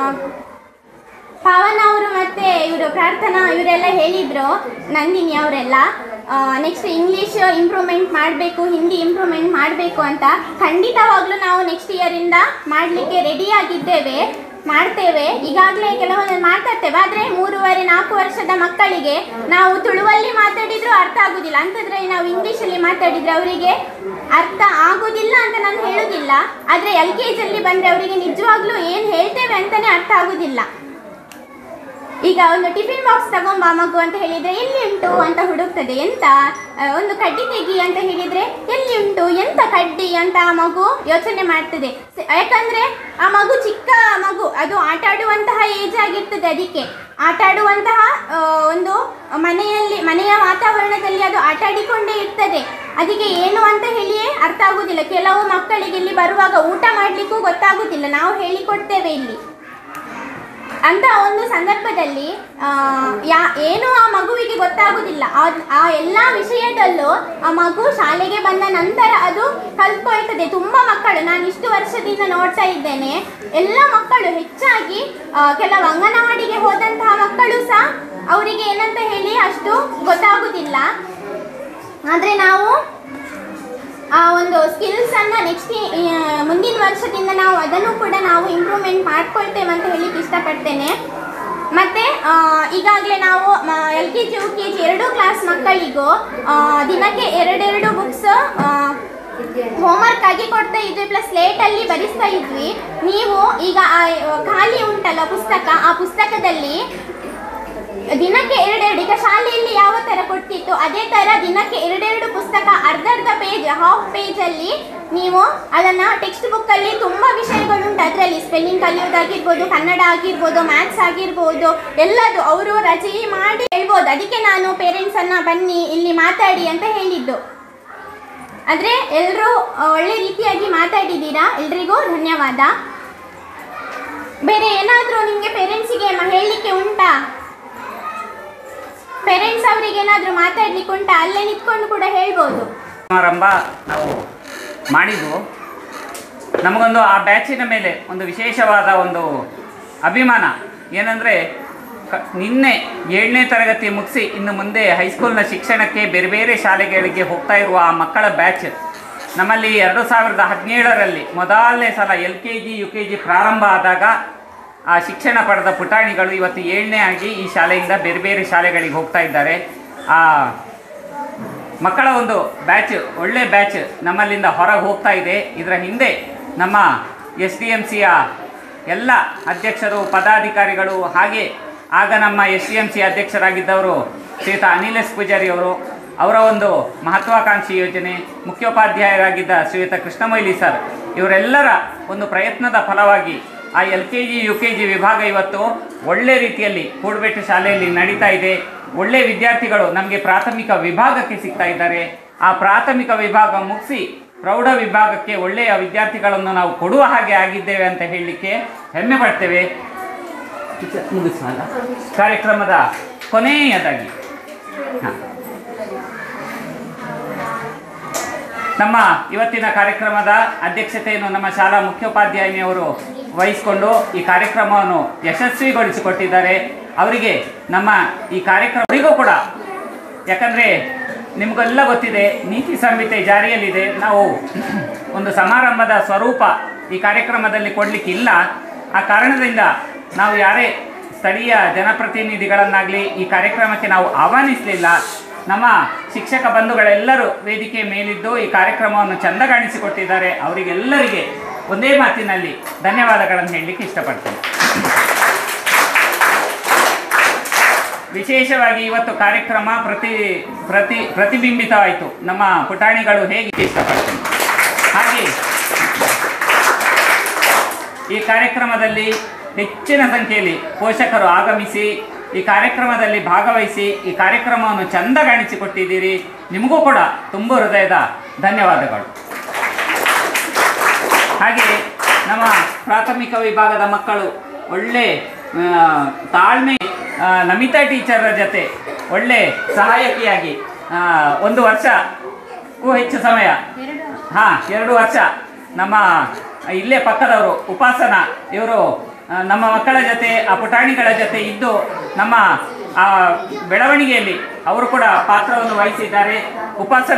ಪಾವನ ಅವರು ಮತ್ತೆ ಇವರು ಪ್ರಾರ್ಥನಾ ಇವರೆಲ್ಲ ಹೇಳಿದ್ರು ನಂದಿನಿ ಅವರೆಲ್ಲ ನೆಕ್ಸ್ಟ್ ಇಂಗ್ಲೀಷ್ ಇಂಪ್ರೂವ್ಮೆಂಟ್ ಮಾಡಬೇಕು ಹಿಂದಿ ಇಂಪ್ರೂವ್ಮೆಂಟ್ ಮಾಡಬೇಕು ಅಂತ ಖಂಡಿತವಾಗ್ಲೂ ನಾವು ನೆಕ್ಸ್ಟ್ ಇಯರಿಂದ ಮಾಡಲಿಕ್ಕೆ ರೆಡಿಯಾಗಿದ್ದೇವೆ ಮಾಡ್ತೇವೆ ಈಗಾಗಲೇ ಕೆಲವೊಂದು ಮಾತಾಡ್ತೇವೆ ಆದರೆ ಮೂರುವರೆ ನಾಲ್ಕು ವರ್ಷದ ಮಕ್ಕಳಿಗೆ ನಾವು ತುಳುವಲ್ಲಿ ಮಾತಾಡಿದ್ರು ಅರ್ಥ ಆಗುದಿಲ್ಲ ಅಂಥದ್ರಲ್ಲಿ ನಾವು ಇಂಗ್ಲೀಷಲ್ಲಿ ಮಾತಾಡಿದ್ರೆ ಅವರಿಗೆ ಅರ್ಥ ಆಗುದಿಲ್ಲ ಅಂತ ನಾನು ಹೇಳುದಿಲ್ಲ ಆದರೆ ಎಲ್ ಕೆ ಜಿಯಲ್ಲಿ ಬಂದರೆ ಅವರಿಗೆ ನಿಜವಾಗ್ಲೂ ಏನು ಹೇಳ್ತೇವೆ ಅಂತಲೇ ಅರ್ಥ ಆಗುದಿಲ್ಲ ಈಗ ಒಂದು ಟಿಫಿನ್ ಬಾಕ್ಸ್ ತಗೊಂಬಾ ಮಗು ಅಂತ ಹೇಳಿದ್ರೆ ಎಲ್ಲಿ ಉಂಟು ಅಂತ ಹುಡುಕ್ತದೆ ಎಂತ ಆ, ಒಂದು ಕಡ್ಡಿ ತೆಗಿ ಅಂತ ಹೇಳಿದ್ರೆ ಎಲ್ಲಿ ಉಂಟು ಎಂತ ಕಡ್ಡಿ ಅಂತ ಆ ಮಗು ಯೋಚನೆ ಮಾಡ್ತದೆ ಸ- ಯಾಕಂದ್ರೆ ಆ ಮಗು ಚಿಕ್ಕ ಮಗು ಅದು ಆಟ ಆಡುವಂತಹ ಏಜ್ ಆಗಿರ್ತದೆ ಅದಕ್ಕೆ ಆಟ ಆಡುವಂತಹ ಆ, ಒಂದು ಮನೆಯಲ್ಲಿ ಮನೆಯ ವಾತಾವರಣದಲ್ಲಿ ಅದು ಆಟ ಆಡಿಕೊಂಡೇ ಇರ್ತದೆ ಅದಕ್ಕೆ ಏನು ಅಂತ ಹೇಳಿಯೇ ಅರ್ಥ ಆಗುದಿಲ್ಲ ಕೆಲವು ಮಕ್ಕಳಿಗೆ ಇಲ್ಲಿ ಬರುವಾಗ ಊಟ ಮಾಡಲಿಕ್ಕೂ ಗೊತ್ತಾಗುದಿಲ್ಲ ನಾವು ಹೇಳಿಕೊಡ್ತೇವೆ ಇಲ್ಲಿ ಅಂತ ಒಂದು ಸಂದರ್ಭದಲ್ಲಿ ಆ, ಯಾ ಏನು ಆ ಮಗುವಿಗೆ ಗೊತ್ತಾಗುದಿಲ್ಲ ಆ- ಆ ಎಲ್ಲ ವಿಷಯದಲ್ಲೂ ಆ ಮಗು ಶಾಲೆಗೆ ಬಂದ ನಂತರ ಅದು ಕಲ್ತ್ಕೊಳ್ತದೆ ತುಂಬ ಮಕ್ಕಳು ನಾನು ಇಷ್ಟು ವರ್ಷದಿಂದ ನೋಡ್ತಾ ಇದ್ದೇನೆ ಎಲ್ಲ ಮಕ್ಕಳು ಹೆಚ್ಚಾಗಿ ಆ, ಕೆಲವು ಅಂಗನವಾಡಿಗೆ ಹೋದಂತಹ ಮಕ್ಕಳು ಸಹ ಅವರಿಗೆ ಏನಂತ ಹೇಳಿ ಅಷ್ಟು ಗೊತ್ತಾಗುದಿಲ್ಲ ಆದರೆ ನಾವು ಆ ಒಂದು ಸ್ಕಿಲ್ಸ್ ಅನ್ನ ನೆಕ್ಸ್ಟ್ ಮುಂದಿನ ವರ್ಷದಿಂದ ನಾವು ಅದನ್ನು ಕೂಡ ನಾವು ಇಂಪ್ರೂವ್ಮೆಂಟ್ ಮಾಡ್ಕೊಳ್ತೇವೆ ಅಂತ ಹೇಳಿಕ್ಕೆ ಇಷ್ಟಪಡ್ತೇನೆ ಮತ್ತೆ ಈಗಾಗಲೇ ನಾವು L K G U K G ಎರಡೂ ಕ್ಲಾಸ್ ಮಕ್ಕಳಿಗೂ ಆ, ದಿನಕ್ಕೆ ಎರಡೆರಡು ಬುಕ್ಸ್ ಹೋಮ್ವರ್ಕ್ ಆಗಿ ಕೊಡ್ತಾ ಇದ್ವಿ ಪ್ಲಸ್ ಸ್ಲೇಟಲ್ಲಿ ಬರೆಸ್ತಾ ಇದ್ವಿ ನೀವು ಈಗ ಆ ಖಾಲಿ ಉಂಟಲ್ಲ ಪುಸ್ತಕ ಆ ಪುಸ್ತಕದಲ್ಲಿ ದಿನಕ್ಕೆ ಎರಡೆರಡು ಈಗ ಶಾಲೆಯಲ್ಲಿ ಯಾವ ತರ ಕೊಡ್ತಿತ್ತು ಅದೇ ತರ ದಿನಕ್ಕೆ ಎರಡೆರಡು ಪುಸ್ತಕ ಅರ್ಧ ಅರ್ಧ ಪೇಜ್ ಹಾಫ್ ಪೇಜ್ ಅಲ್ಲಿ ನೀವು ಅದನ್ನ ಟೆಕ್ಸ್ಟ್ ಬುಕ್ ಅಲ್ಲಿ ತುಂಬಾ ವಿಷಯಗಳುಂಟು ಅದರಲ್ಲಿ ಸ್ಪೆಲ್ಲಿಂಗ್ ಕಲಿಯೋದಾಗಿರ್ಬೋದು ಕನ್ನಡ ಆಗಿರ್ಬೋದು ಮ್ಯಾಥ್ಸ್ ಆಗಿರ್ಬೋದು ಎಲ್ಲದು ಅವರು ರಜೆ ಮಾಡಿ ಹೇಳ್ಬೋದು ಅದಕ್ಕೆ ನಾನು ಪೇರೆಂಟ್ಸ್ ಅನ್ನ ಬನ್ನಿ ಇಲ್ಲಿ ಮಾತಾಡಿ ಅಂತ ಹೇಳಿದ್ದು ಆದ್ರೆ ಎಲ್ಲರೂ ಒಳ್ಳೆ ರೀತಿಯಾಗಿ ಮಾತಾಡಿದ್ದೀರಾ ಎಲ್ರಿಗೂ ಧನ್ಯವಾದ ಬೇರೆ ಏನಾದರೂ ನಿಮಗೆ ಪೇರೆಂಟ್ಸಿಗೆ ಹೇಳಲಿಕ್ಕೆ ಉಂಟಾ ಪೇರೆಂಟ್ಸ್ ಅವರಿಗೆ ಏನಾದರೂ ಮಾತಾಡ್ಲಿಕ್ಕೆ ಉಂಟಾ ಅಲ್ಲೇ ನಿಂತ್ಕೊಂಡು ಕೂಡ ಹೇಳ್ಬೋದು ಸಮಾರಂಭ ನಾವು ಮಾಡಿದ್ವು ನಮಗೊಂದು ಆ ಬ್ಯಾಚಿನ ಮೇಲೆ ಒಂದು ವಿಶೇಷವಾದ ಒಂದು ಅಭಿಮಾನ ಏನಂದರೆ ಕ ನಿನ್ನೆ ಏಳನೇ ತರಗತಿ ಮುಗಿಸಿ ಇನ್ನು ಮುಂದೆ ಹೈಸ್ಕೂಲ್ನ ಶಿಕ್ಷಣಕ್ಕೆ ಬೇರೆ ಬೇರೆ ಶಾಲೆಗಳಿಗೆ ಹೋಗ್ತಾ ಇರುವ ಆ ಮಕ್ಕಳ ಬ್ಯಾಚ್ ನಮ್ಮಲ್ಲಿ ಎರಡು ಸಾವಿರದ ಹದಿನೇಳರಲ್ಲಿ ಮೊದಲನೇ ಸಲ L K G U K G ಪ್ರಾರಂಭ ಆದಾಗ ಆ ಶಿಕ್ಷಣ ಪಡೆದ ಪುಟಾಣಿಗಳು ಇವತ್ತು ಏಳನೇ ಆಗಿ ಈ ಶಾಲೆಯಿಂದ ಬೇರೆ ಬೇರೆ ಶಾಲೆಗಳಿಗೆ ಹೋಗ್ತಾ ಇದ್ದಾರೆ ಆ ಮಕ್ಕಳ ಒಂದು ಬ್ಯಾಚ್ ಒಳ್ಳೆ ಬ್ಯಾಚ್ ನಮ್ಮಲ್ಲಿಂದ ಹೊರಗೆ ಹೋಗ್ತಾ ಇದೆ ಇದರ ಹಿಂದೆ ನಮ್ಮ ಎಸ್ ಡಿ ಎಮ್ ಸಿಯ ಎಲ್ಲ ಅಧ್ಯಕ್ಷರು ಪದಾಧಿಕಾರಿಗಳು ಹಾಗೆ ಆಗ ನಮ್ಮ ಎಸ್ ಡಿ ಎಮ್ ಸಿ ಅಧ್ಯಕ್ಷರಾಗಿದ್ದವರು ಶ್ರೀಯುತ ಅನಿಲ್ ಎಸ್ ಪೂಜಾರಿ ಅವರು ಅವರ ಒಂದು ಮಹತ್ವಾಕಾಂಕ್ಷಿ ಯೋಜನೆ ಮುಖ್ಯೋಪಾಧ್ಯಾಯರಾಗಿದ್ದ ಶ್ರೀಯುತ ಕೃಷ್ಣಮೈಲಿ ಸರ್ ಇವರೆಲ್ಲರ ಒಂದು ಪ್ರಯತ್ನದ ಫಲವಾಗಿ ಆ L K G U K G ವಿಭಾಗ ಇವತ್ತು ಒಳ್ಳೆ ರೀತಿಯಲ್ಲಿ ಕೂಡ್ಬೆಟ್ಟು ಶಾಲೆಯಲ್ಲಿ ನಡೀತಾ ಇದೆ ಒಳ್ಳೆ ವಿದ್ಯಾರ್ಥಿಗಳು ನಮಗೆ ಪ್ರಾಥಮಿಕ ವಿಭಾಗಕ್ಕೆ ಸಿಗ್ತಾ ಇದ್ದಾರೆ ಆ ಪ್ರಾಥಮಿಕ ವಿಭಾಗ ಮುಗಿಸಿ ಪ್ರೌಢ ವಿಭಾಗಕ್ಕೆ ಒಳ್ಳೆಯ ವಿದ್ಯಾರ್ಥಿಗಳನ್ನು ನಾವು ಕೊಡುವ ಹಾಗೆ ಆಗಿದ್ದೇವೆ ಅಂತ ಹೇಳಲಿಕ್ಕೆ ಹೆಮ್ಮೆ ಪಡ್ತೇವೆ ಮುಗಿಸೋಣ ಕಾರ್ಯಕ್ರಮದ ಕೊನೆಯದಾಗಿ ಹಾಂ ನಮ್ಮ ಇವತ್ತಿನ ಕಾರ್ಯಕ್ರಮದ ಅಧ್ಯಕ್ಷತೆಯನ್ನು ನಮ್ಮ ಶಾಲಾ ಮುಖ್ಯೋಪಾಧ್ಯಾಯಿನಿಯವರು ವಹಿಸಿಕೊಂಡು ಈ ಕಾರ್ಯಕ್ರಮವನ್ನು ಯಶಸ್ವಿಗೊಳಿಸಿಕೊಟ್ಟಿದ್ದಾರೆ ಅವರಿಗೆ ನಮ್ಮ ಈ ಕಾರ್ಯಕ್ರಮರಿಗೂ ಕೂಡ ಯಾಕಂದರೆ ನಿಮಗೆಲ್ಲ ಗೊತ್ತಿದೆ ನೀತಿ ಸಂಹಿತೆ ಜಾರಿಯಲ್ಲಿದೆ ನಾವು ಒಂದು ಸಮಾರಂಭದ ಸ್ವರೂಪ ಈ ಕಾರ್ಯಕ್ರಮದಲ್ಲಿ ಕೊಡಲಿಕ್ಕಿಲ್ಲ ಆ ಕಾರಣದಿಂದ ನಾವು ಯಾರೇ ಸ್ಥಳೀಯ ಜನಪ್ರತಿನಿಧಿಗಳನ್ನಾಗಲಿ ಈ ಕಾರ್ಯಕ್ರಮಕ್ಕೆ ನಾವು ಆಹ್ವಾನಿಸಲಿಲ್ಲ ನಮ್ಮ ಶಿಕ್ಷಕ ಬಂಧುಗಳೆಲ್ಲರೂ ವೇದಿಕೆ ಮೇಲಿದ್ದು ಈ ಕಾರ್ಯಕ್ರಮವನ್ನು ಚಂದಗಾಣಿಸಿಕೊಟ್ಟಿದ್ದಾರೆ ಅವರಿಗೆಲ್ಲರಿಗೆ ಒಂದೇ ಮಾತಿನಲ್ಲಿ ಧನ್ಯವಾದಗಳನ್ನು ಹೇಳಲಿಕ್ಕೆ ಇಷ್ಟಪಡ್ತೇನೆ ವಿಶೇಷವಾಗಿ ಇವತ್ತು ಕಾರ್ಯಕ್ರಮ ಪ್ರತಿ ಪ್ರತಿ ಪ್ರತಿಬಿಂಬಿತವಾಯಿತು ನಮ್ಮ ಪುಟಾಣಿಗಳು ಹೇಗೆ ಇಷ್ಟಪಡ್ತೇನೆ ಹಾಗೆ ಈ ಕಾರ್ಯಕ್ರಮದಲ್ಲಿ ಹೆಚ್ಚಿನ ಸಂಖ್ಯೆಯಲ್ಲಿ ಪೋಷಕರು ಆಗಮಿಸಿ ಈ ಕಾರ್ಯಕ್ರಮದಲ್ಲಿ ಭಾಗವಹಿಸಿ ಈ ಕಾರ್ಯಕ್ರಮವನ್ನು ಚಂದಗಾಣಿಸಿಕೊಟ್ಟಿದ್ದೀರಿ ನಿಮಗೂ ಕೂಡ ತುಂಬ ಹೃದಯದ ಧನ್ಯವಾದಗಳು ಹಾಗೆ ನಮ್ಮ ಪ್ರಾಥಮಿಕ ವಿಭಾಗದ ಮಕ್ಕಳು ಒಳ್ಳೆ ಆ, ತಾಳ್ಮೆ ಆ, ನಮಿತಾ ಟೀಚರ್ ಜೊತೆ ಒಳ್ಳೆ ಸಹಾಯಕಿಯಾಗಿ ಆ, ಒಂದು ವರ್ಷಕ್ಕೂ ಹೆಚ್ಚು ಸಮಯ ಹಾಂ ಎರಡು ವರ್ಷ ನಮ್ಮ ಇಲ್ಲೇ ಪಕ್ಕದವರು ಉಪಾಸನ ಇವರು ಆ, ನಮ್ಮ ಮಕ್ಕಳ ಜೊತೆ ಆ ಪುಟಾಣಿಗಳ ಜೊತೆ ಇದ್ದು ನಮ್ಮ ಆ ಬೆಳವಣಿಗೆಯಲ್ಲಿ ಅವರು ಕೂಡ ಪಾತ್ರವನ್ನು ವಹಿಸಿದ್ದಾರೆ ಉಪಾಸನ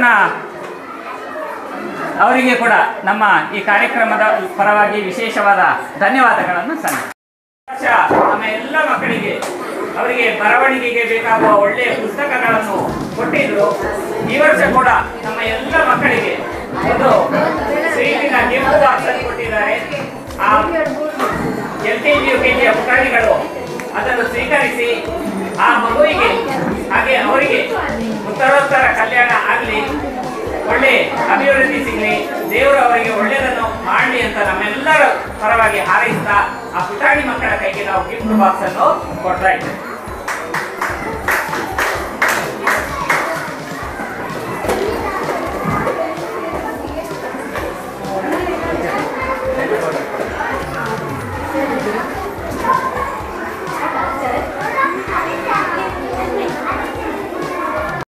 ಅವರಿಗೆ ಕೂಡ ನಮ್ಮ ಈ ಕಾರ್ಯಕ್ರಮದ ಪರವಾಗಿ ವಿಶೇಷವಾದ ಧನ್ಯವಾದಗಳನ್ನು ಸಲ್ಲಿಸ್ತೇನೆ. ಈ ವರ್ಷ ನಮ್ಮ ಎಲ್ಲ ಮಕ್ಕಳಿಗೆ ಅವರಿಗೆ ಬರವಣಿಗೆಗೆ ಬೇಕಾಗುವ ಒಳ್ಳೆಯ ಪುಸ್ತಕಗಳನ್ನು ಕೊಟ್ಟಿದ್ರು ಈ ವರ್ಷ ಕೂಡ ನಮ್ಮ ಎಲ್ಲ ಮಕ್ಕಳಿಗೆ ಒಂದು ಸ್ವೀಟಿನ ಗಿಫ್ಟ್ ಬಾಕ್ಸ್ ಅನ್ನು ಕೊಟ್ಟಿದ್ದಾರೆ ಆ L K G U K ಜಿಯ ಪುಟಾಣಿಗಳು ಅದನ್ನು ಸ್ವೀಕರಿಸಿ ಆ ಮಗುವಿಗೆ ಹಾಗೆ ಅವರಿಗೆ ಉತ್ತರೋತ್ತರ ಕಲ್ಯಾಣ ಆಗಲಿ ಒಳ್ಳೆ ಅಭಿವೃದ್ಧಿ ಸಿಗಲಿ ದೇವರು ಅವರಿಗೆ ಒಳ್ಳೆಯದನ್ನು ಮಾಡಲಿ ಅಂತ ನಮ್ಮೆಲ್ಲರ ಪರವಾಗಿ ಹಾರೈಸ್ತಾ ಆ ಪುಟಾಣಿ ಮಕ್ಕಳ ಕೈಗೆ ನಾವು ಗಿಫ್ಟ್ ಬಾಕ್ಸ್ ಅನ್ನು ಕೊಡ್ತಾ ಇದ್ದೇವೆ